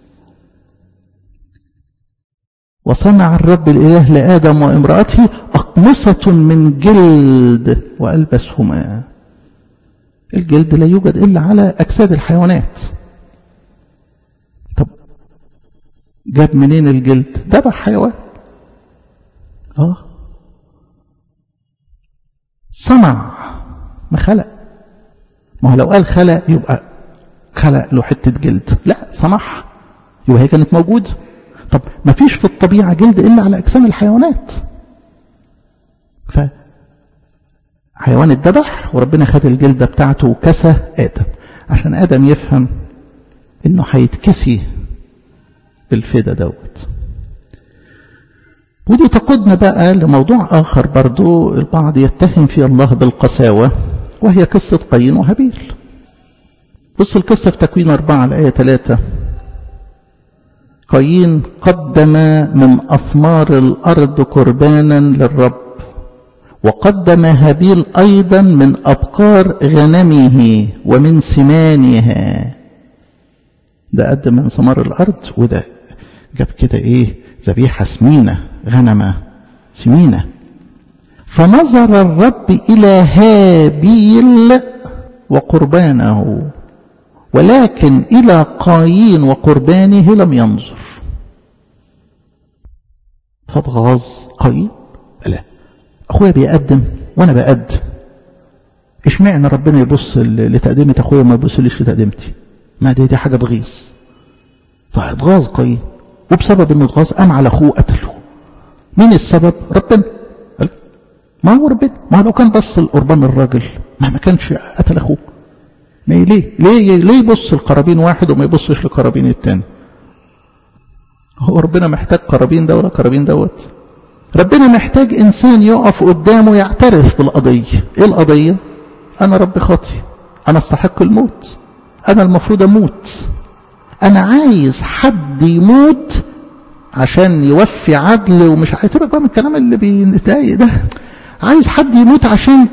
وصنع الرب الإله لآدم وامرأته أقمصة من جلد وألبسهما الجلد لا يوجد إلا على أجساد الحيوانات طب جاب منين الجلد ذبح حيوان اه صنع ما خلق ما هو لو قال خلق يبقى خلق له حتة جلد لا صنعها يبقى هي كانت موجودة طب ما فيش في الطبيعة جلد إلا على أجسام الحيوانات ف حيوان اتذبح وربنا خد الجلدة بتاعته وكسى آدم عشان آدم يفهم إنه هيتكسي بالفدا دوت ودي تقودنا بقى لموضوع آخر برضو البعض يتهم في الله بالقساوة وهي قصة قايين وهابيل بص القصة في تكوين أربعة الآية ثلاثة قايين قدم من أثمار الأرض قربانا للرب وقدم هابيل أيضا من أبقار غنمه ومن سمانها ده قدم من ثمار الأرض وده جاب كده إيه ذبيحة سمينة غنمة سمينة فنظر الرب إلى هابيل وقربانه ولكن إلى قايين وقربانه لم ينظر فاتغاظ قايين لا أخويا بيقدم وأنا بقدم اشمعنى ربنا يبص لتقدمة أخويا وما يبصليش لتقدمتي ما دي دي حاجة تغيظ فاتغاظ قايين وبسبب انه اتغاظ قام على اخوه قتله مين السبب ربنا ما هو ربنا ما لو كان بص القربان الراجل ما ما كانش قتل اخوه ما ليه ليه ليه يبص القرابين واحد وما يبصش لقرابين التاني هو ربنا محتاج قرابين ده ولا قرابين دوت ربنا محتاج انسان يقف قدامه يعترف بالقضيه ايه القضيه انا رب خاطي انا استحق الموت انا المفروض اموت انا عايز حد يموت عشان يوفي عدل ومش عايز بقى من الكلام اللي بيتضايق ده عايز حد يموت عشان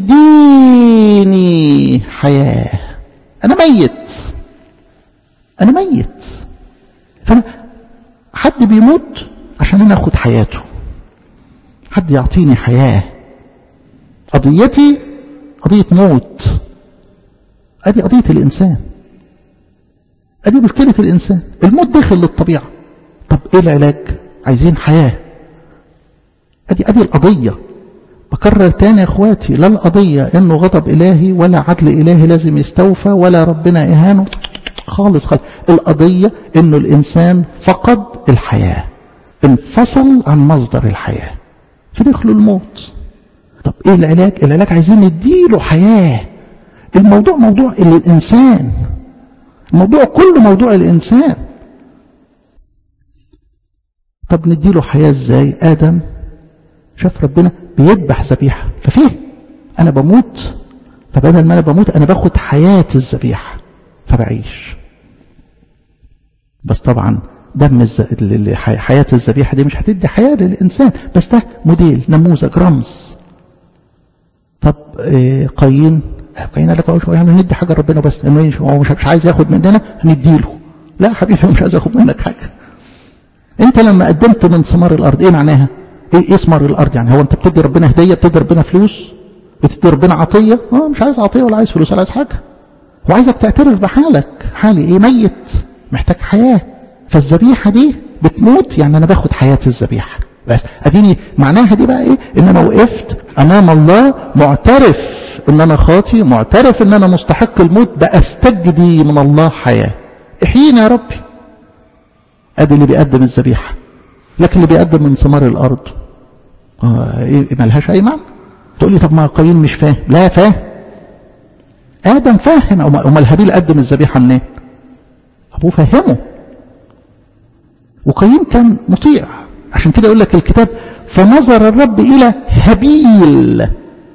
يديني حياة انا ميت انا ميت فانا حد بيموت عشان انا اخد حياته حد يعطيني حياة قضيتي قضية موت ادي قضية الانسان ادي مشكلة الانسان الموت داخل للطبيعة طب ايه العلاج عايزين حياة ادي ادي القضية بكرر تاني يا اخواتي لا القضية انه غضب الهي ولا عدل الهي لازم يستوفى ولا ربنا اهانه خالص خالص القضية انه الانسان فقد الحياة انفصل عن مصدر الحياة فدخلوا الموت طب ايه العلاج العلاج عايزين نديله حياة الموضوع موضوع اللي الانسان الموضوع كله موضوع الإنسان طب نديله حياة ازاي آدم شاف ربنا بيذبح ذبيحة ففيه أنا بموت فبدل ما أنا بموت أنا باخد حياة الذبيحة فبعيش بس طبعا دم الز... حياة الذبيحة دي مش هتدي حياة للإنسان بس ده موديل نموذج رمز طب إيه قايين قايين قال لك يعني ندي حاجة ربنا بس انه هو مش عايز ياخد مننا هنديله لا حبيبي مش عايز ياخد منك حاجة انت لما قدمت من ثمار الارض ايه معناها ايه ايه ثمار الارض يعني هو انت بتدي ربنا هدية بتدي ربنا فلوس بتدي ربنا عطية اه مش عايز عطية ولا عايز فلوس ولا عايز حاجة هو عايزك تعترف بحالك حالي ايه ميت محتاج حياة فالذبيحة دي بتموت يعني انا باخد حياة الذبيحة بس اديني معناها دي بقى ايه ان انا وقفت امام الله معترف ان انا خاطي معترف ان انا مستحق الموت باستجدي من الله حياة احيينا يا ربي ادي اللي بيقدم الذبيحة لكن اللي بيقدم من ثمار الارض آه إيه ملهاش اي معنى تقول لي طب ما قايين مش فاهم لا فاهم ادم فاهم امال هابيل قدم الذبيحة منين ابوه فهمه وقايين كان مطيع عشان كده يقول لك الكتاب فنظر الرب الى هابيل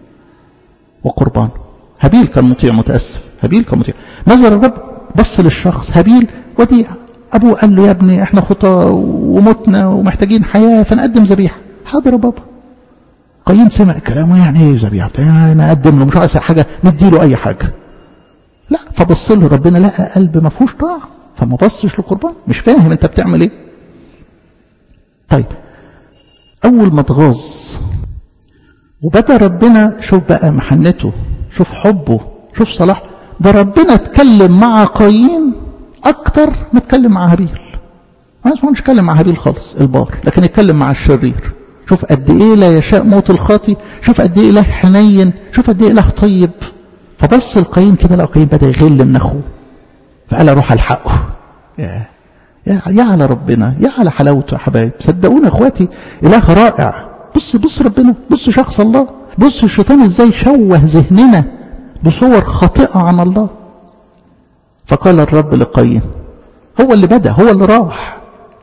وقربان هابيل كان مطيع متاسف هابيل كان مطيع نظر الرب بص للشخص هابيل وديع ابوه قال له يا ابني احنا خطى ومتنا ومحتاجين حياه فنقدم ذبيحه حاضر يا بابا قايين سمع كلامه يعني ايه ذبيحه انا اقدم له مش عايز حاجه ندي له اي حاجه لا فبص له ربنا لقى قلب ما فيهوش طاعه فما بصش للقربان مش فاهم انت بتعمل ايه طيب اول ما اتغاظ وبدا ربنا شوف بقى محنته شوف حبه شوف صلاح ده ربنا اتكلم مع قايين اكتر ما اتكلم مع هابيل ما اسمه مش اتكلم مع هابيل خالص البار لكن اتكلم مع الشرير شوف قد ايه لا يشاء موت الخاطي شوف قد ايه اله حنين شوف قد ايه اله طيب فبص القايين كده لقى قايين بدا يغل من اخوه فقال اروح الحقه يا يا على ربنا يا على حلاوته يا حبايب صدقوني اخواتي اله رائع بص بص ربنا بص شخص الله بص الشيطان ازاي شوه ذهننا بصور خاطئه عن الله فقال الرب لقايين هو اللي بدا هو اللي راح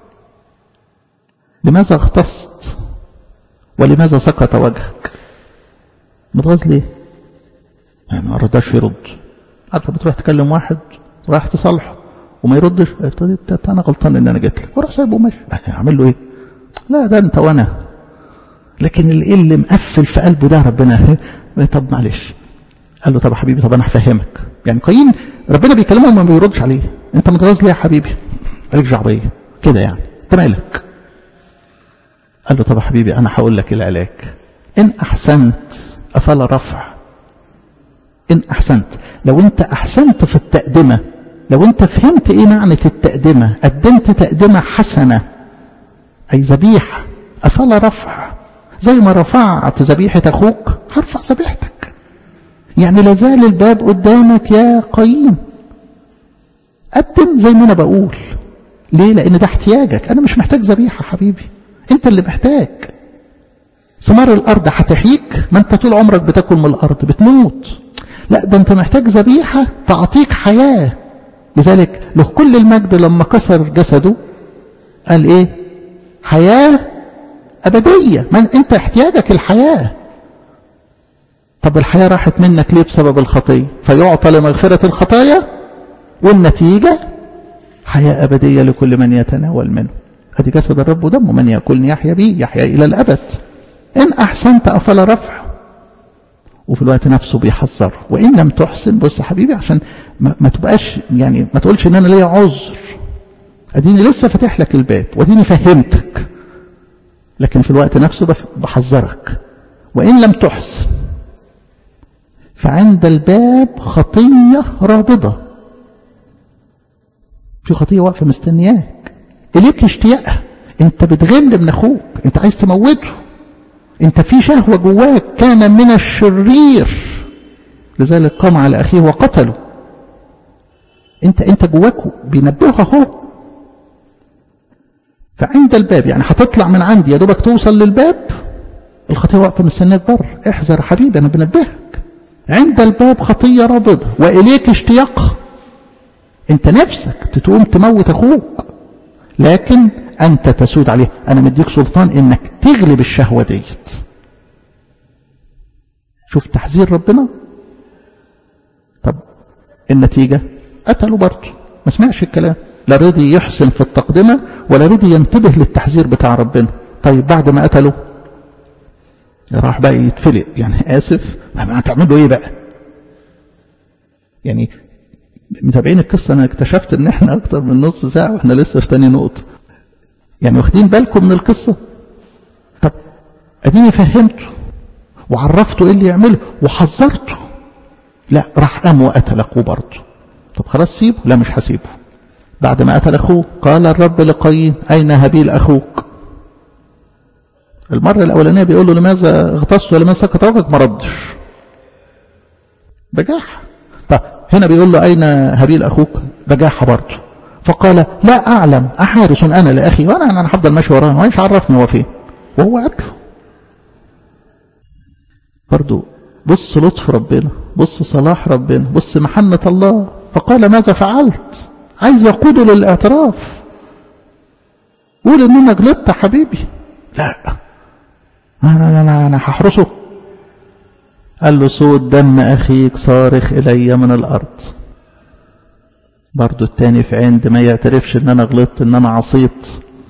لماذا اختصت ولماذا سقط وجهك متغاظ ليه ما رضاش يرد عارفه بتروح تكلم واحد رايح تصالحه وما يردش انا غلطان ان انا جيت لك وراح سايبه وماشي اعمل له ايه لا ده انت وانا لكن اللي, اللي مقفل في قلبه ده ربنا طب معلش قال له طب يا حبيبي طب انا هفهمك يعني قايين ربنا بيكلمه وما بيردش عليه انت متغاظ ليه يا حبيبي مالكش دعوه كده يعني انت مالك قال له طب يا حبيبي انا هقول لك العلاج ان احسنت افلا رفع ان احسنت لو انت احسنت في التقدمه لو انت فهمت ايه معنى التقدمه قدمت تقدمه حسنه اي ذبيحه افلا رفع زي ما رفعت ذبيحه اخوك هرفع ذبيحتك يعني لازال الباب قدامك يا قايين قدم زي ما انا بقول ليه لان ده احتياجك انا مش محتاج ذبيحه حبيبي انت اللي محتاج ثمار الارض هتحييك ما انت طول عمرك بتاكل من الارض بتموت لا ده انت محتاج ذبيحه تعطيك حياه لذلك له كل المجد لما كسر جسده قال ايه حياه ابديه من انت احتياجك الحياه طب الحياه راحت منك ليه بسبب الخطيه فيعطى لمغفره الخطايا والنتيجه حياه ابديه لكل من يتناول منه ادي جسد الرب ودمه من ياكلني يحيا بي يحيا الى الابد ان احسنت افلا رفع وفي الوقت نفسه بيحذر وان لم تحسن بص يا حبيبي عشان ما, ما تبقاش يعني ما تقولش ان انا ليا عذر اديني لسه فاتح لك الباب واديني فهمتك لكن في الوقت نفسه بحذرك وان لم تحسن فعند الباب خطيه رابضه في خطيه واقفه مستنياك اليك اشتياقها انت بتغل من اخوك انت عايز تموته انت في شهوة جواك كان من الشرير لذلك قام على اخيه وقتله انت انت جواك بينبهه اهو فعند الباب يعني هتطلع من عندي يا دوبك توصل للباب الخطيه واقفه مستناك بره احذر يا حبيبي انا بنبهك عند الباب خطيه رابضه واليك اشتياقها انت نفسك تتقوم تموت اخوك لكن انت تسود عليه انا مديك سلطان انك تغلب الشهوة ديت شوف تحذير ربنا طب النتيجة قتلوا برضه ما سمعش الكلام لا رضي يحسن في التقدمة ولا رضي ينتبه للتحذير بتاع ربنا طيب بعد ما قتلوا راح بقى يتفلق يعني آسف ما هتعملوا ايه بقى يعني متابعين القصة أنا اكتشفت إن إحنا أكتر من نص ساعة وإحنا لسه في تاني نقطة. يعني واخدين بالكم من القصة؟ طب أديني فهمته وعرفته إيه اللي يعمله وحذرته. لا راح قام وقتل أخوه برضه. طب خلاص سيبه؟ لا مش هسيبه. بعد ما قتل أخوه قال الرب لقايين أين هابيل أخوك؟ المرة الأولانية بيقول له لماذا اغتصت ولماذا سكت وجهك ما ردش. بجاح. طب هنا بيقول له أين هابيل أخوك بجاحة برضه فقال لا أعلم أحارس أنا لأخي وأنا أنا هفضل ماشي وراه وإيش عرفني هو فين وهو قتله برضه بص لطف ربنا بص صلاح ربنا بص محنة الله فقال ماذا فعلت عايز يقوده للاعتراف قول ان انا غلطت حبيبي لا انا انا انا هحرسه قال له صوت دم أخيك صارخ إلي من الأرض برضو التاني في عند ما يعترفش ان انا غلطت ان انا عصيت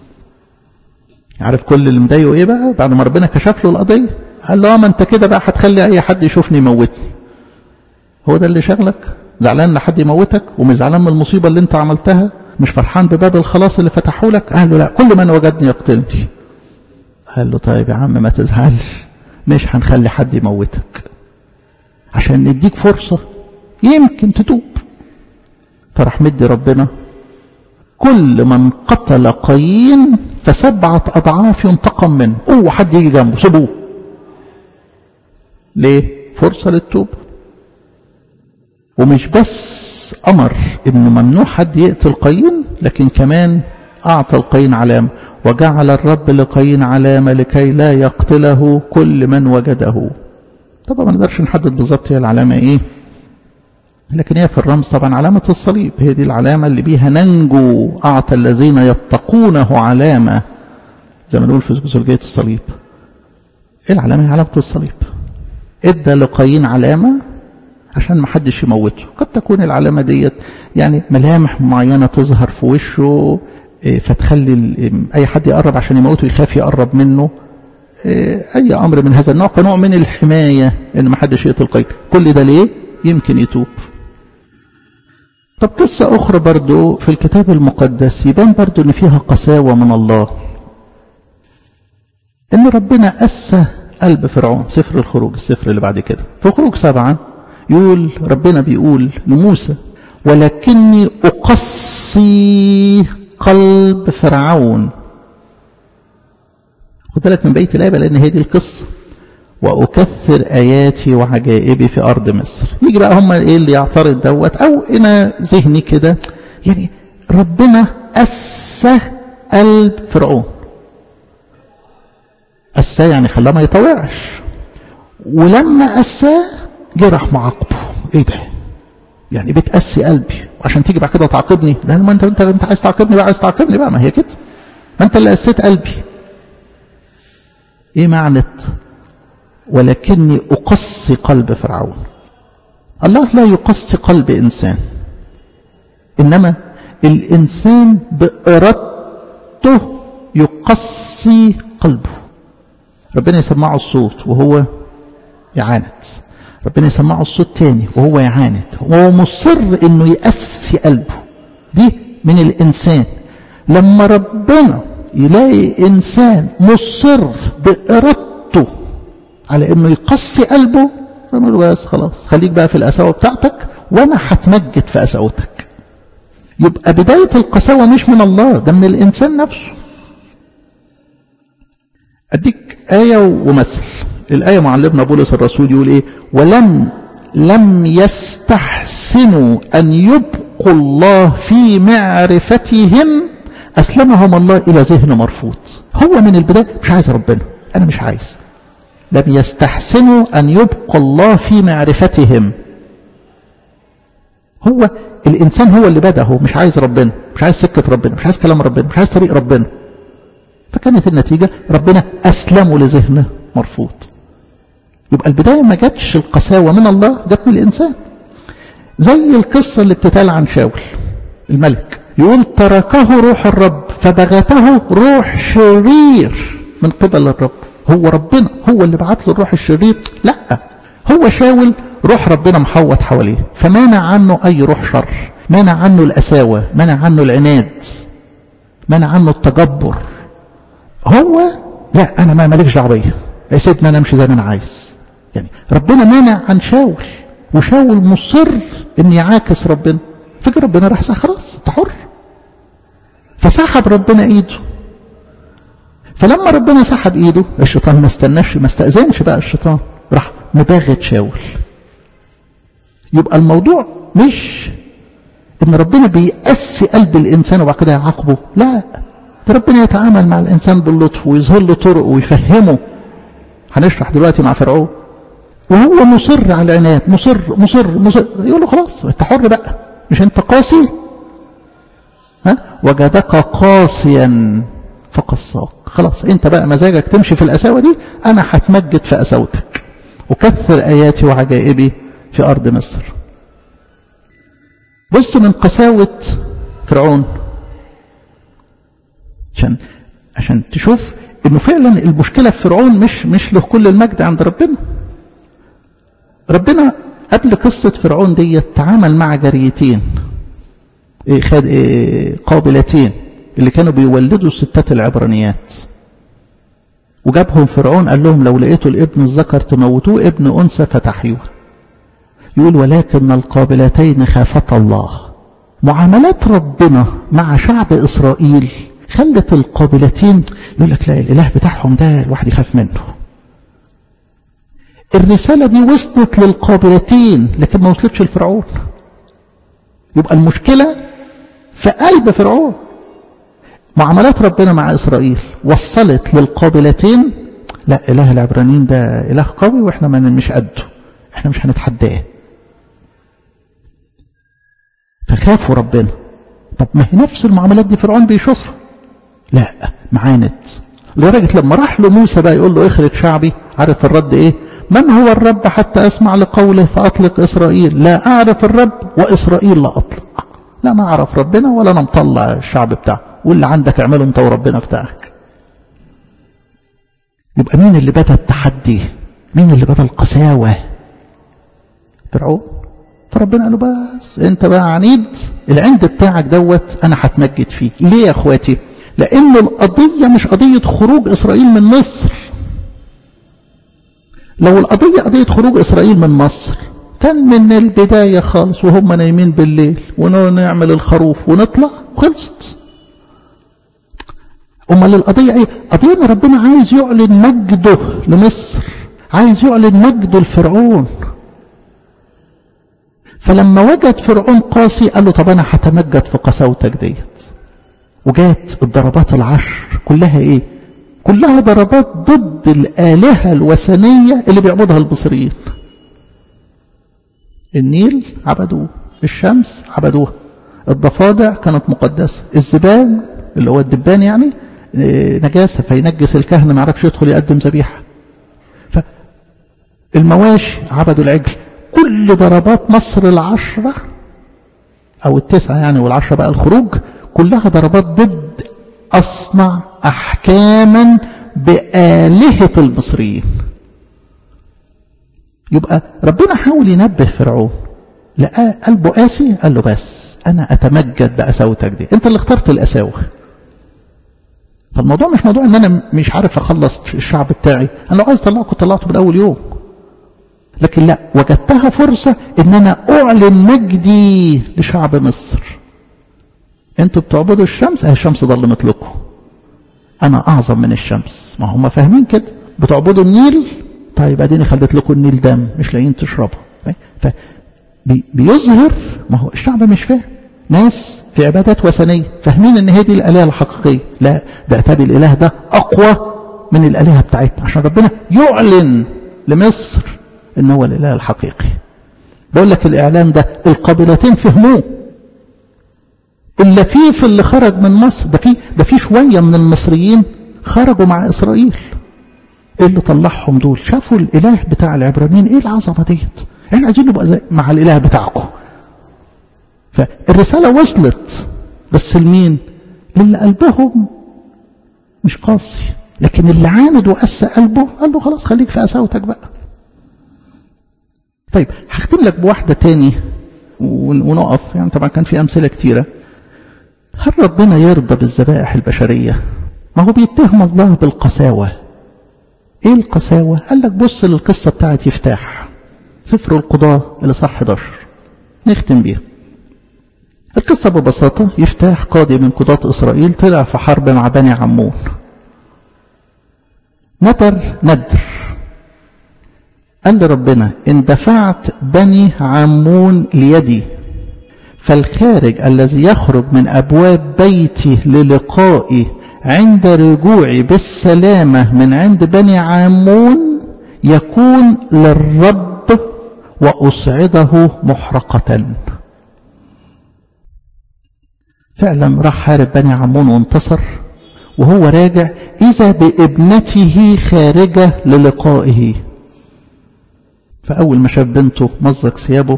عارف كل اللي مضايقه ايه بقى بعد ما ربنا كشف له القضيه قال له ما انت كده بقى هتخلي اي حد يشوفني يموتني هو ده اللي شغلك زعلان ان حد يموتك ومش زعلان من المصيبه اللي انت عملتها مش فرحان بباب الخلاص اللي فتحوا لك قال له لا كل من وجدني يقتلني قال له طيب يا عم ما تزعلش مش هنخلي حد يموتك عشان نديك فرصة يمكن تتوب فراح مدي ربنا كل من قتل قايين فسبعة أضعاف ينتقم منه أوه حد يجي جنبه سيبوه ليه فرصة للتوب ومش بس أمر إنه ممنوع حد يقتل قايين لكن كمان أعطى القايين علامة وجعل الرب لقايين علامة لكي لا يقتله كل من وجده طبعا ما نقدرش نحدد بالظبط هي العلامة ايه لكن هي في الرمز طبعا علامة الصليب هي دي العلامة اللي بيها ننجو أعطى الذين يتقونه علامة زي ما نقول في زوجية الصليب ايه العلامة هي علامة الصليب ادى لقايين علامة عشان ما حدش يموته قد تكون العلامة ديت يعني ملامح معينة تظهر في وشه فتخلي اي حد يقرب عشان يموته يخاف يقرب منه اي امر من هذا النوع كنوع من الحماية ان ما حدش يقتل قيد كل ده ليه يمكن يتوب طب قصة اخرى برضو في الكتاب المقدس يبان برضو ان فيها قساوة من الله ان ربنا أسى قلب فرعون سفر الخروج السفر اللي بعد كده في خروج سبعة يقول ربنا بيقول لموسى ولكني أقصي قلب فرعون خد بالك من بيت الآية لأن هي دي القصة وأكثر آياتي وعجائبي في أرض مصر يجي بقى هم إيه اللي يعترض دوت أو أنا ذهني كده يعني ربنا أسى قلب فرعون أساه يعني خلاه ما يطوعش ولما أساه جه راح معاقبه إيه ده يعني بتأسي قلبي عشان تيجي بعد كده تعاقبني لا ما انت انت انت عايز تعاقبني بقى عايز تعاقبني بقى ما هي كده ما انت اللي قسيت قلبي ايه معنى ولكني اقصي قلب فرعون الله لا يقصي قلب انسان انما الانسان بارادته يقصي قلبه ربنا يسمعه الصوت وهو يعاند ربنا يسمعه الصوت تاني وهو يعاند وهو مصر انه يقسي قلبه دي من الانسان لما ربنا يلاقي انسان مصر بارادته على انه يقسي قلبه يقول له بس خلاص خليك بقى في القساوه بتاعتك وانا هتمجد في قساوتك يبقى بدايه القساوه مش من الله ده من الانسان نفسه اديك ايه ومثل الآية معلمنا بولس الرسول يقول إيه ولم لم يستحسنوا أن يبقوا الله في معرفتهم أسلمهم الله إلى ذهن مرفوض هو من البداية مش عايز ربنا أنا مش عايز لم يستحسنوا أن يبقوا الله في معرفتهم هو الإنسان هو اللي بدأ هو مش عايز ربنا مش عايز سكة ربنا مش عايز كلام ربنا مش عايز طريق ربنا فكانت النتيجة ربنا أسلمه لذهنه مرفوض يبقى البداية ما جاتش القساوة من الله جت من الإنسان زي القصة اللي بتتقال عن شاول الملك يقول تركه روح الرب فبغته روح شرير من قبل الرب هو ربنا هو اللي بعت له الروح الشرير لا هو شاول روح ربنا محوط حواليه فمانع عنه أي روح شر مانع عنه الأساوة مانع عنه العناد مانع عنه التجبر هو لا أنا ما مالكش دعوه بيا يا سيدنا أنا أمشي زي ما أنا عايز يعني ربنا مانع عن شاول وشاول مصر إن يعاكس ربنا فكر ربنا راح خلاص أنت حر فسحب ربنا إيده فلما ربنا سحب إيده الشيطان ما استناش ما استأذنش بقى الشيطان راح مباغت شاول يبقى الموضوع مش ان ربنا بيقسي قلب الانسان وبعد كده يعاقبه لا ده ربنا يتعامل مع الانسان باللطف ويظهر له طرق ويفهمه هنشرح دلوقتي مع فرعون وهو مصر على العناد مصر مصر مصر يقول له خلاص انت حر بقى مش انت قاسي ها وجدك قاسيا فقصاك خلاص انت بقى مزاجك تمشي في القساوه دي انا هتمجد في قساوتك وكثر اياتي وعجائبي في ارض مصر بص من قساوه فرعون عشان عشان تشوف انه فعلا المشكله في فرعون مش مش له كل المجد عند ربنا ربنا قبل قصه فرعون دي تعامل مع جريتين إيه خد إيه قابلتين اللي كانوا بيولدوا الستات العبرانيات وجابهم فرعون قال لهم لو لقيتوا الابن الذكر تموتوه ابن انثى فتحيوه يقول ولكن القابلتين خافتا الله معاملات ربنا مع شعب اسرائيل خلت القابلتين يقول لك لا الاله بتاعهم ده الواحد يخاف منه الرساله دي وصلت للقابلتين لكن ما وصلتش لفرعون يبقى المشكله في قلب فرعون معاملات ربنا مع إسرائيل وصلت للقابلتين لا إله العبرانيين ده إله قوي وإحنا مش قده إحنا مش هنتحداه فخافوا ربنا طب ما هي نفس المعاملات دي فرعون بيشوفها لا معاند لدرجة لما راح له موسى بقى يقول له اخرج شعبي عارف الرد ايه من هو الرب حتى اسمع لقوله فاطلق اسرائيل لا اعرف الرب واسرائيل لا اطلق لا انا اعرف ربنا ولا انا مطلع الشعب بتاعه واللي عندك اعمله انت وربنا بتاعك يبقى مين اللي بدا التحدي مين اللي بدا القساوه فرعون فربنا قال له بس انت بقى عنيد العند بتاعك دوت انا هتمجد فيه ليه يا اخواتي لان القضيه مش قضيه خروج اسرائيل من مصر لو القضيه قضيه خروج اسرائيل من مصر كان من البدايه خالص وهم نايمين بالليل ونعمل الخروف ونطلع وخلصت امال القضيه ايه قضيه ان ربنا عايز يعلن مجده لمصر عايز يعلن مجده لفرعون فلما وجد فرعون قاسي قال له طب انا هتمجد في قساوتك ديت وجات الضربات العشر كلها ايه كلها ضربات ضد الالهه الوثنيه اللي بيعبدها المصريين النيل عبدوه الشمس عبدوها الضفادع كانت مقدسه الزبال اللي هو الدبان يعني نجاسة فينجس الكهنة ما يعرفش يدخل يقدم ذبيحة فالمواشي عبدوا العجل كل ضربات مصر العشرة أو التسعة يعني والعشرة بقى الخروج كلها ضربات ضد أصنع أحكاما بآلهة المصريين يبقى ربنا حاول ينبه فرعون لقى قلبه قاسي قال له بس أنا أتمجد بأساوتك دي أنت اللي اخترت الأساوة فالموضوع مش موضوع ان انا مش عارف اخلص الشعب بتاعي انا لو عايز اطلعه كنت طلعته من اول يوم لكن لا وجدتها فرصة ان انا اعلن مجدي لشعب مصر انتوا بتعبدوا الشمس اهي الشمس ضلمت لكم انا اعظم من الشمس ما هم فاهمين كده بتعبدوا النيل طيب اديني خليت لكم النيل دم مش لاقيين تشربوا فبيظهر ما هو الشعب مش فاهم ناس في عبادات وثنية فاهمين ان هي دي الآلهة الحقيقية لا ده اتابي الإله ده أقوى من الآلهة بتاعتنا عشان ربنا يعلن لمصر ان هو الإله الحقيقي بقول لك الإعلان ده القبيلتين فهموه اللفيف اللي خرج من مصر ده في ده في شوية من المصريين خرجوا مع إسرائيل ايه اللي طلعهم دول شافوا الإله بتاع العبرانيين ايه العظمة ديت احنا عايزين نبقى زي مع الإله بتاعكم فالرسالة وصلت بس لمين للي قلبهم مش قاسي لكن اللي عاند وقسى قلبه قال له خلاص خليك في قساوتك بقى طيب هختم لك بواحدة تاني ونقف يعني طبعا كان في أمثلة كتيرة هل ربنا يرضى بالذبائح البشرية ما هو بيتهم الله بالقساوة ايه القساوة قال لك بص للقصة بتاعت يفتاح سفر القضاء اللي صح 11 نختم بيها القصة ببساطة يفتاح قاضي من قضاة إسرائيل طلع في حرب مع بني عمون ندر ندر قال لربنا إن دفعت بني عمون ليدي فالخارج الذي يخرج من أبواب بيتي للقائي عند رجوعي بالسلامة من عند بني عمون يكون للرب وأصعده محرقة فعلا راح حارب بني عمون وانتصر وهو راجع إذا بابنته خارجة للقائه فأول ما شاف بنته مزق ثيابه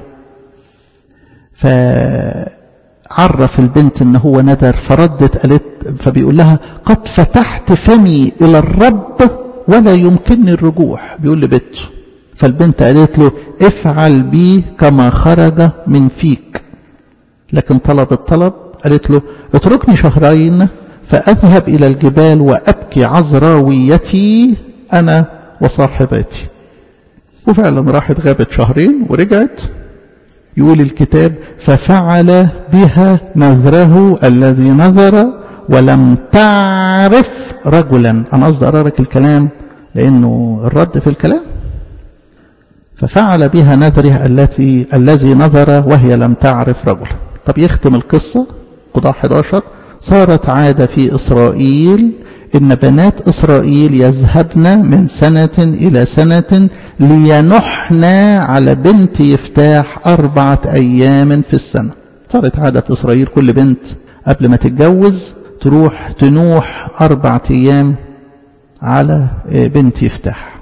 فعرف البنت ان هو ندر فردت قالت فبيقول لها قد فتحت فمي الى الرب ولا يمكنني الرجوع بيقول لبنته فالبنت قالت له افعل بي كما خرج من فيك لكن طلب الطلب قالت له اتركني شهرين فأذهب إلى الجبال وأبكي عذراويتي أنا وصاحباتي وفعلا راحت غابت شهرين ورجعت يقول الكتاب ففعل بها نذره الذي نذر ولم تعرف رجلا أنا قصدي أقرأ لك الكلام لأنه الرد في الكلام ففعل بها نذره التي الذي نذر وهي لم تعرف رجلا طب يختم القصة قضاء 11 صارت عادة في إسرائيل إن بنات إسرائيل يذهبن من سنة إلى سنة لينحن على بنت يفتاح أربعة أيام في السنة صارت عادة في إسرائيل كل بنت قبل ما تتجوز تروح تنوح أربعة أيام على بنت يفتاح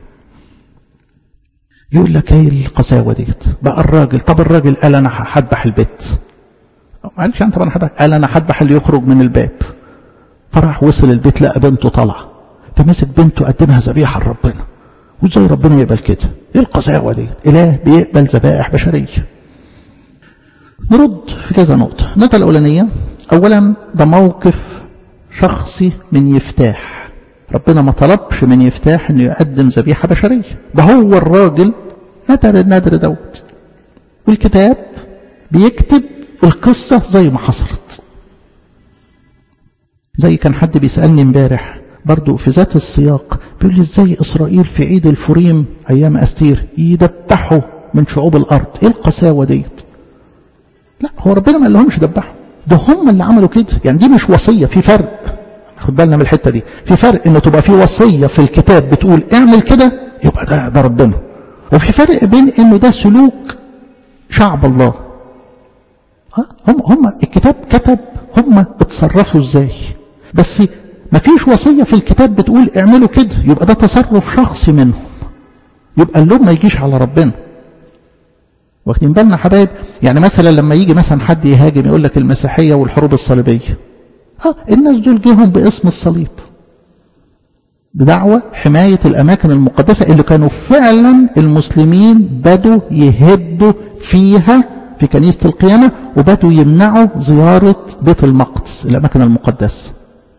يقول لك ايه القساوة ديت بقى الراجل طب الراجل قال انا هذبح البيت معلش انت طبعا قال انا هذبح اللي يخرج من الباب فراح وصل البيت لقى بنته طالعه فمسك بنته قدمها ذبيحه لربنا وازاي ربنا يقبل كده ايه القساوه دي اله بيقبل ذبائح بشريه نرد في كذا نقطه النقطه الاولانيه اولا ده موقف شخصي من يفتاح ربنا ما طلبش من يفتاح انه يقدم ذبيحه بشريه ده هو الراجل ندر الندر دوت والكتاب بيكتب القصه زي ما حصلت زي كان حد بيسألني امبارح برضو في ذات السياق بيقول لي ازاي اسرائيل في عيد الفريم ايام استير يدبحوا من شعوب الارض ايه القساوه ديت لا هو ربنا ما قالهمش دبحوا ده هم اللي عملوا كده يعني دي مش وصيه في فرق خد بالنا من الحته دي في فرق ان تبقى في وصيه في الكتاب بتقول اعمل كده يبقى ده ده ربنا وفي فرق بين انه ده سلوك شعب الله هم هم الكتاب كتب هم اتصرفوا ازاي بس ما فيش وصية في الكتاب بتقول اعملوا كده يبقى ده تصرف شخصي منهم يبقى اللوم ما يجيش على ربنا واخدين بالنا حبايب يعني مثلا لما يجي مثلا حد يهاجم يقول لك المسيحية والحروب الصليبية اه الناس دول جيهم باسم الصليب بدعوة حماية الأماكن المقدسة اللي كانوا فعلا المسلمين بدوا يهدوا فيها في كنيسة القيامة وبدوا يمنعوا زيارة بيت المقدس الأماكن المقدسة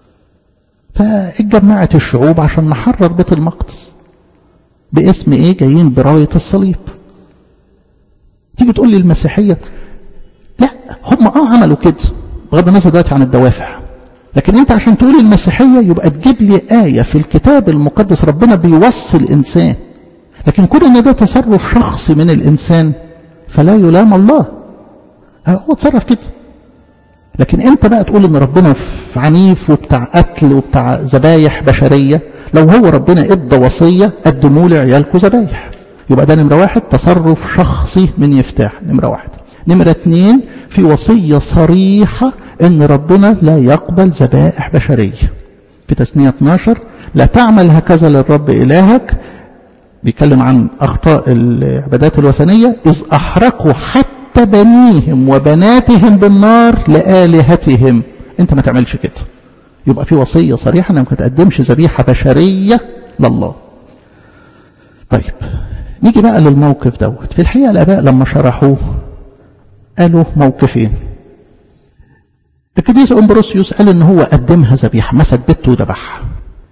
فاتجمعت الشعوب عشان نحرر بيت المقدس باسم ايه جايين براية الصليب تيجي تقول لي المسيحية لا هم اه عملوا كده بغض النظر دلوقتي عن الدوافع لكن انت عشان تقول المسيحية يبقى تجيب لي آية في الكتاب المقدس ربنا بيوصي الإنسان لكن كل ان ده تصرف شخصي من الإنسان فلا يلام الله هو تصرف كده لكن انت بقى تقول ان ربنا عنيف وبتاع قتل وبتاع ذبايح بشريه لو هو ربنا ادى وصيه قدموا لي عيالكم ذبايح يبقى ده نمرة واحد تصرف شخصي من يفتاح نمرة واحد نمرة اتنين في وصية صريحة ان ربنا لا يقبل ذبائح بشرية في تثنية 12 لا تعمل هكذا للرب إلهك بيتكلم عن أخطاء العبادات الوثنية إذ أحرقوا حتى بنيهم وبناتهم بالنار لآلهتهم أنت ما تعملش كده يبقى في وصية صريحة أنك ما تقدمش ذبيحة بشرية لله طيب نيجي بقى للموقف دوت في الحقيقة الآباء لما شرحوه قالوا موقفين القديس أمبروسيوس قال إن هو قدمها ذبيحة مسك بيته وذبحها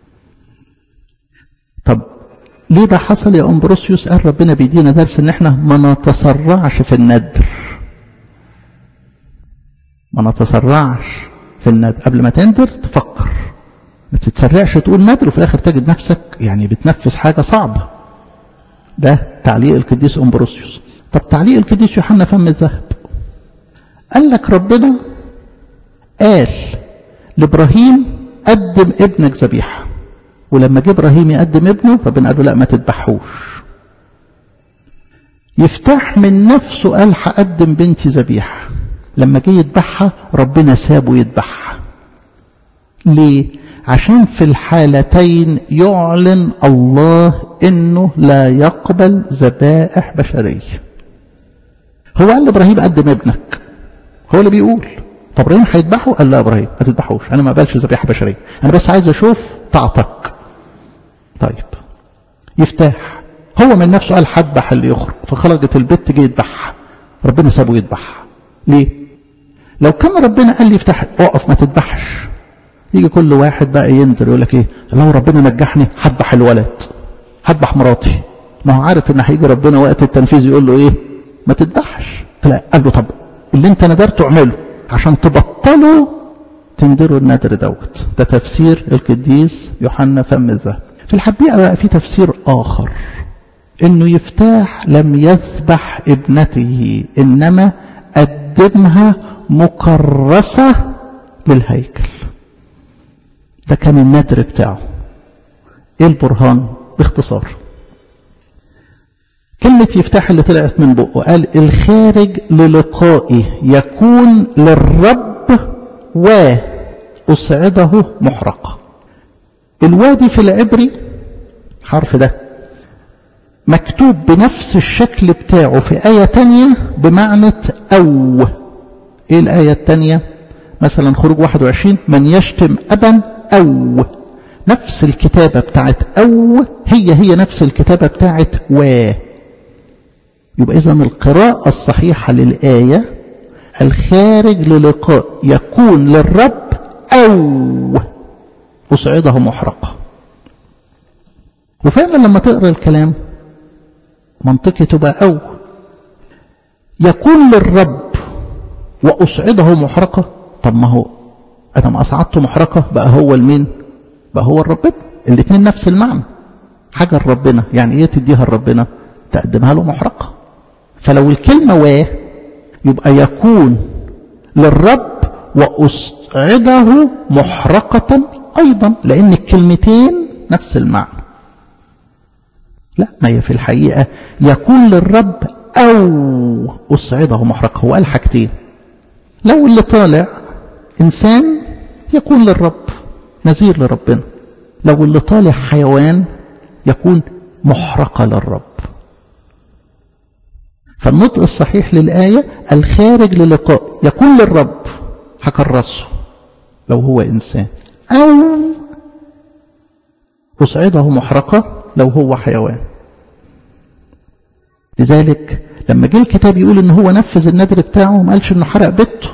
طب ليه ده حصل يا أمبروسيوس قال ربنا بيدينا درس إن إحنا ما نتسرعش في الندر ما نتسرعش في الندر قبل ما تندر تفكر ما تتسرعش تقول ندر وفي الآخر تجد نفسك يعني بتنفذ حاجة صعبة ده تعليق القديس أمبروسيوس طب تعليق القديس يوحنا فم الذهب قال لك ربنا قال لابراهيم قدم ابنك ذبيحه ولما جه ابراهيم يقدم ابنه ربنا قال له لا ما تذبحوش يفتح من نفسه قال هقدم بنتي ذبيحه لما جه يذبحها ربنا سابه يذبحها ليه عشان في الحالتين يعلن الله انه لا يقبل ذبائح بشريه هو قال لابراهيم قدم ابنك هو اللي بيقول طب ابراهيم هيذبحه قال لا ابراهيم ما تذبحوش انا ما اقبلش ذبيحه بشريه انا بس عايز اشوف طاعتك طيب يفتح هو من نفسه قال هذبح اللي يخرج فخرجت البت جه يذبحها ربنا سابه يذبحها ليه لو كان ربنا قال لي افتح اقف ما تذبحش يجي كل واحد بقى يندر يقول لك ايه لو ربنا نجحني هذبح الولد هذبح مراتي ما هو عارف ان هيجي ربنا وقت التنفيذ يقول له ايه ما تذبحش فلا قال له طب اللي انت ندرته اعمله عشان تبطلوا تندروا الندر دوت ده تفسير القديس يوحنا فم الذهب في الحقيقه بقى في تفسير اخر انه يفتاح لم يذبح ابنته انما قدمها مكرسه للهيكل ده كان الندر بتاعه ايه البرهان باختصار كلمة يفتح اللي طلعت من بقه قال الخارج للقائه يكون للرب وأصعده محرقة الوادي في العبري حرف ده مكتوب بنفس الشكل بتاعه في آية تانية بمعنى أو إيه الآية التانية مثلا خروج 21 من يشتم أبا أو نفس الكتابة بتاعت أو هي هي نفس الكتابة بتاعت و يبقى إذا القراءة الصحيحة للآية الخارج للقاء يكون للرب أو أصعده محرقة وفعلا لما تقرأ الكلام منطقي تبقى أو يكون للرب وأصعده محرقة طب ما هو أنا ما أصعدته محرقة بقى هو المين بقى هو الرب الاثنين نفس المعنى حاجة لربنا يعني ايه تديها لربنا تقدمها له محرقة فلو الكلمة و يبقى يكون للرب وأصعده محرقة أيضا لأن الكلمتين نفس المعنى لا ما هي في الحقيقة يكون للرب أو أصعده محرقة هو قال حاجتين لو اللي طالع إنسان يكون للرب نذير لربنا لو اللي طالع حيوان يكون محرقة للرب فالنطق الصحيح للآية الخارج للقاء يكون للرب هكرسه لو هو إنسان أو أصعده محرقة لو هو حيوان لذلك لما جه الكتاب يقول ان هو نفذ النذر بتاعه ما قالش انه حرق بيته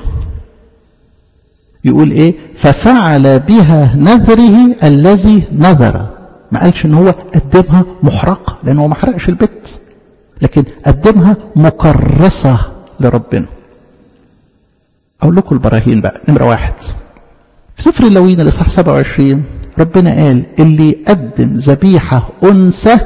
يقول ايه ففعل بها نذره الذي نذر ما قالش ان هو قدمها محرقه لان هو ما حرقش البيت لكن قدمها مكرسه لربنا اقول لكم البراهين بقى نمره واحد في سفر اللوين الاصحاح 27 ربنا قال اللي يقدم ذبيحه انثى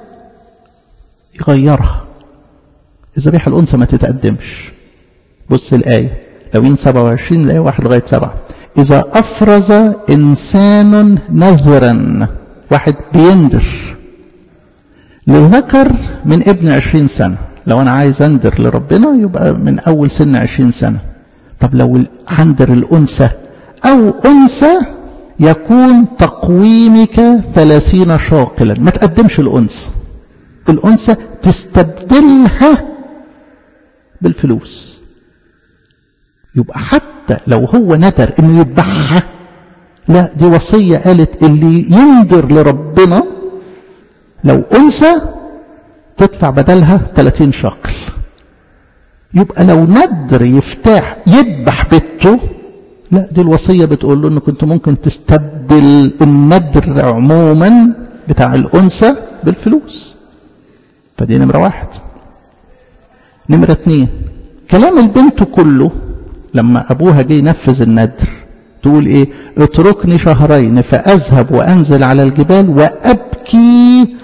يغيرها الذبيحه الانثى ما تتقدمش بص الايه لوين 27 الآية 1 لغاية 7 إذا أفرز إنسان نذرا واحد بيندر للذكر من ابن عشرين سنة لو أنا عايز أندر لربنا يبقى من أول سن عشرين سنة طب لو هندر الأنثى أو أنثى يكون تقويمك ثلاثين شاقلا ما تقدمش الأنثى الأنثى تستبدلها بالفلوس يبقى حتى لو هو ندر انه يذبحها لا دي وصية قالت اللي يندر لربنا لو أنثى تدفع بدلها 30 شقل يبقى لو ندر يفتح يذبح بيته لا دي الوصية بتقول له انه كنت ممكن تستبدل الندر عموما بتاع الأنثى بالفلوس فدي نمرة واحد نمرة اتنين كلام البنت كله لما أبوها جه ينفذ الندر تقول ايه اتركني شهرين فأذهب وأنزل على الجبال وأبكي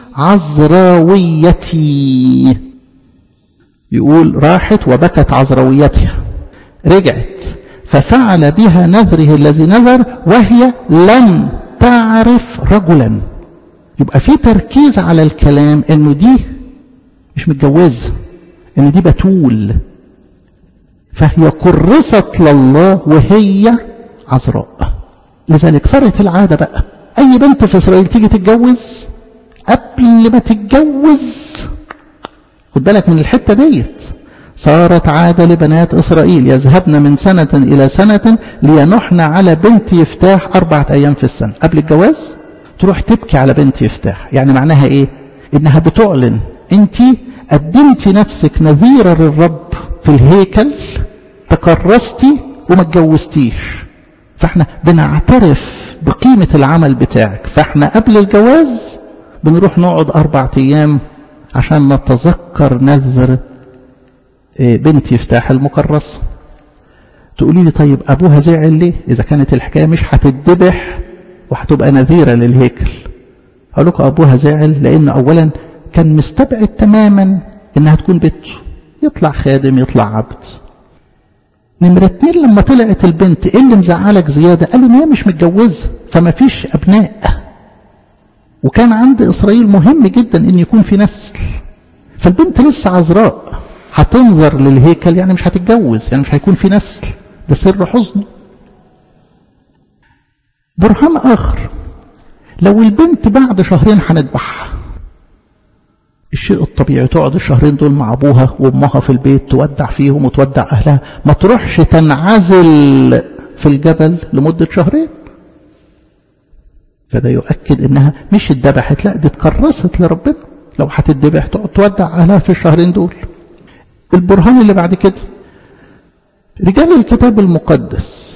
عذراويتي يقول راحت وبكت عذراويتها رجعت ففعل بها نذره الذي نذر وهي لم تعرف رجلا يبقى في تركيز على الكلام انه دي مش متجوزه ان دي بتول فهي كرست لله وهي عذراء لذلك صارت العاده بقى اي بنت في اسرائيل تيجي تتجوز قبل ما تتجوز خد بالك من الحته ديت صارت عادة لبنات إسرائيل يذهبن من سنة إلى سنة لينحن على بنت يفتاح أربعة أيام في السنة قبل الجواز تروح تبكي على بنت يفتاح يعني معناها إيه إنها بتعلن أنت قدمتي نفسك نذيرة للرب في الهيكل تكرستي وما اتجوزتيش فاحنا بنعترف بقيمة العمل بتاعك فاحنا قبل الجواز بنروح نقعد أربع أيام عشان نتذكر نذر بنت يفتاح المكرسة تقولي لي طيب أبوها زعل ليه إذا كانت الحكاية مش هتتذبح وهتبقى نذيرة للهيكل هقول لكم أبوها زعل لأن أولا كان مستبعد تماما إنها تكون بنته يطلع خادم يطلع عبد نمرة اتنين لما طلعت البنت ايه اللي مزعلك زيادة قال ان هي مش متجوزة فما فيش ابناء وكان عند اسرائيل مهم جدا ان يكون في نسل فالبنت لسه عذراء هتنظر للهيكل يعني مش هتتجوز يعني مش هيكون في نسل ده سر حزنه برهان اخر لو البنت بعد شهرين هنذبحها الشيء الطبيعي تقعد الشهرين دول مع ابوها وامها في البيت تودع فيهم وتودع اهلها ما تروحش تنعزل في الجبل لمدة شهرين فده يؤكد انها مش اتذبحت لا دي اتكرست لربنا لو هتتذبح تقعد تودع اهلها في الشهرين دول البرهان اللي بعد كده رجال الكتاب المقدس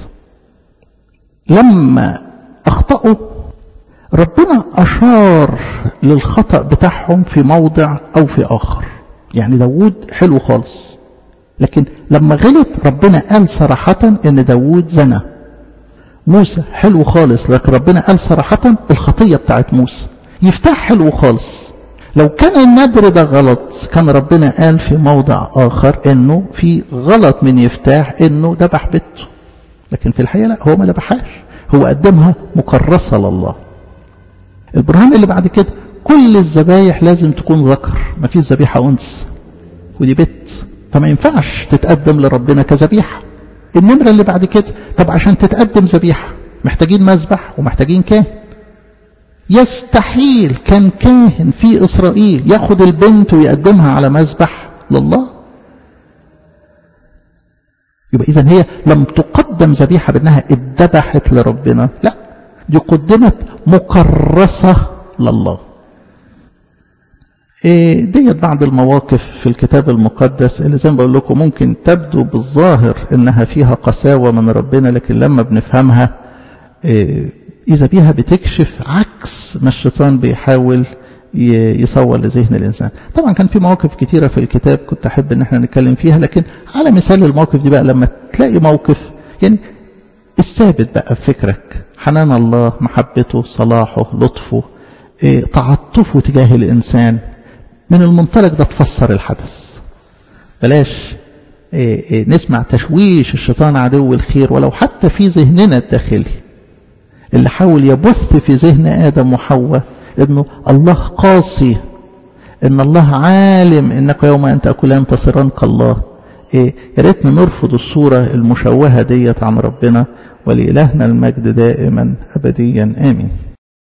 لما اخطأوا ربنا أشار للخطأ بتاعهم في موضع أو في آخر يعني داود حلو خالص لكن لما غلط ربنا قال صراحة إن داود زنى موسى حلو خالص لكن ربنا قال صراحة الخطية بتاعت موسى يفتح حلو خالص لو كان النذر ده غلط كان ربنا قال في موضع آخر إنه في غلط من يفتاح إنه ذبح بنته لكن في الحقيقة لا هو ما ذبحهاش هو قدمها مكرسة لله البرهان اللي بعد كده كل الذبايح لازم تكون ذكر ما فيش ذبيحة أنثى ودي بت فما ينفعش تتقدم لربنا كذبيحة النمرة اللي بعد كده طب عشان تتقدم ذبيحة محتاجين مذبح ومحتاجين كاهن يستحيل كان كاهن في إسرائيل ياخد البنت ويقدمها على مذبح لله يبقى إذا هي لم تقدم ذبيحة بأنها اتذبحت لربنا لا دي قدمت مكرسة لله إيه ديت بعض المواقف في الكتاب المقدس اللي زي ما بقول لكم ممكن تبدو بالظاهر انها فيها قساوة من ربنا لكن لما بنفهمها إيه اذا بيها بتكشف عكس ما الشيطان بيحاول يصور لذهن الانسان طبعا كان في مواقف كتيرة في الكتاب كنت احب ان احنا نتكلم فيها لكن على مثال المواقف دي بقى لما تلاقي موقف يعني الثابت بقى في فكرك حنان الله محبته صلاحه لطفه إيه تعاطفه تجاه الإنسان من المنطلق ده تفسر الحدث بلاش إيه إيه نسمع تشويش الشيطان عدو الخير ولو حتى في ذهننا الداخلي اللي حاول يبث في ذهن آدم وحواء انه الله قاسي ان الله عالم انك يوم ان تاكلان تصيران كالله ايه يا ريتنا نرفض الصوره المشوهه ديت عن ربنا ولالهنا المجد دائما ابديا امين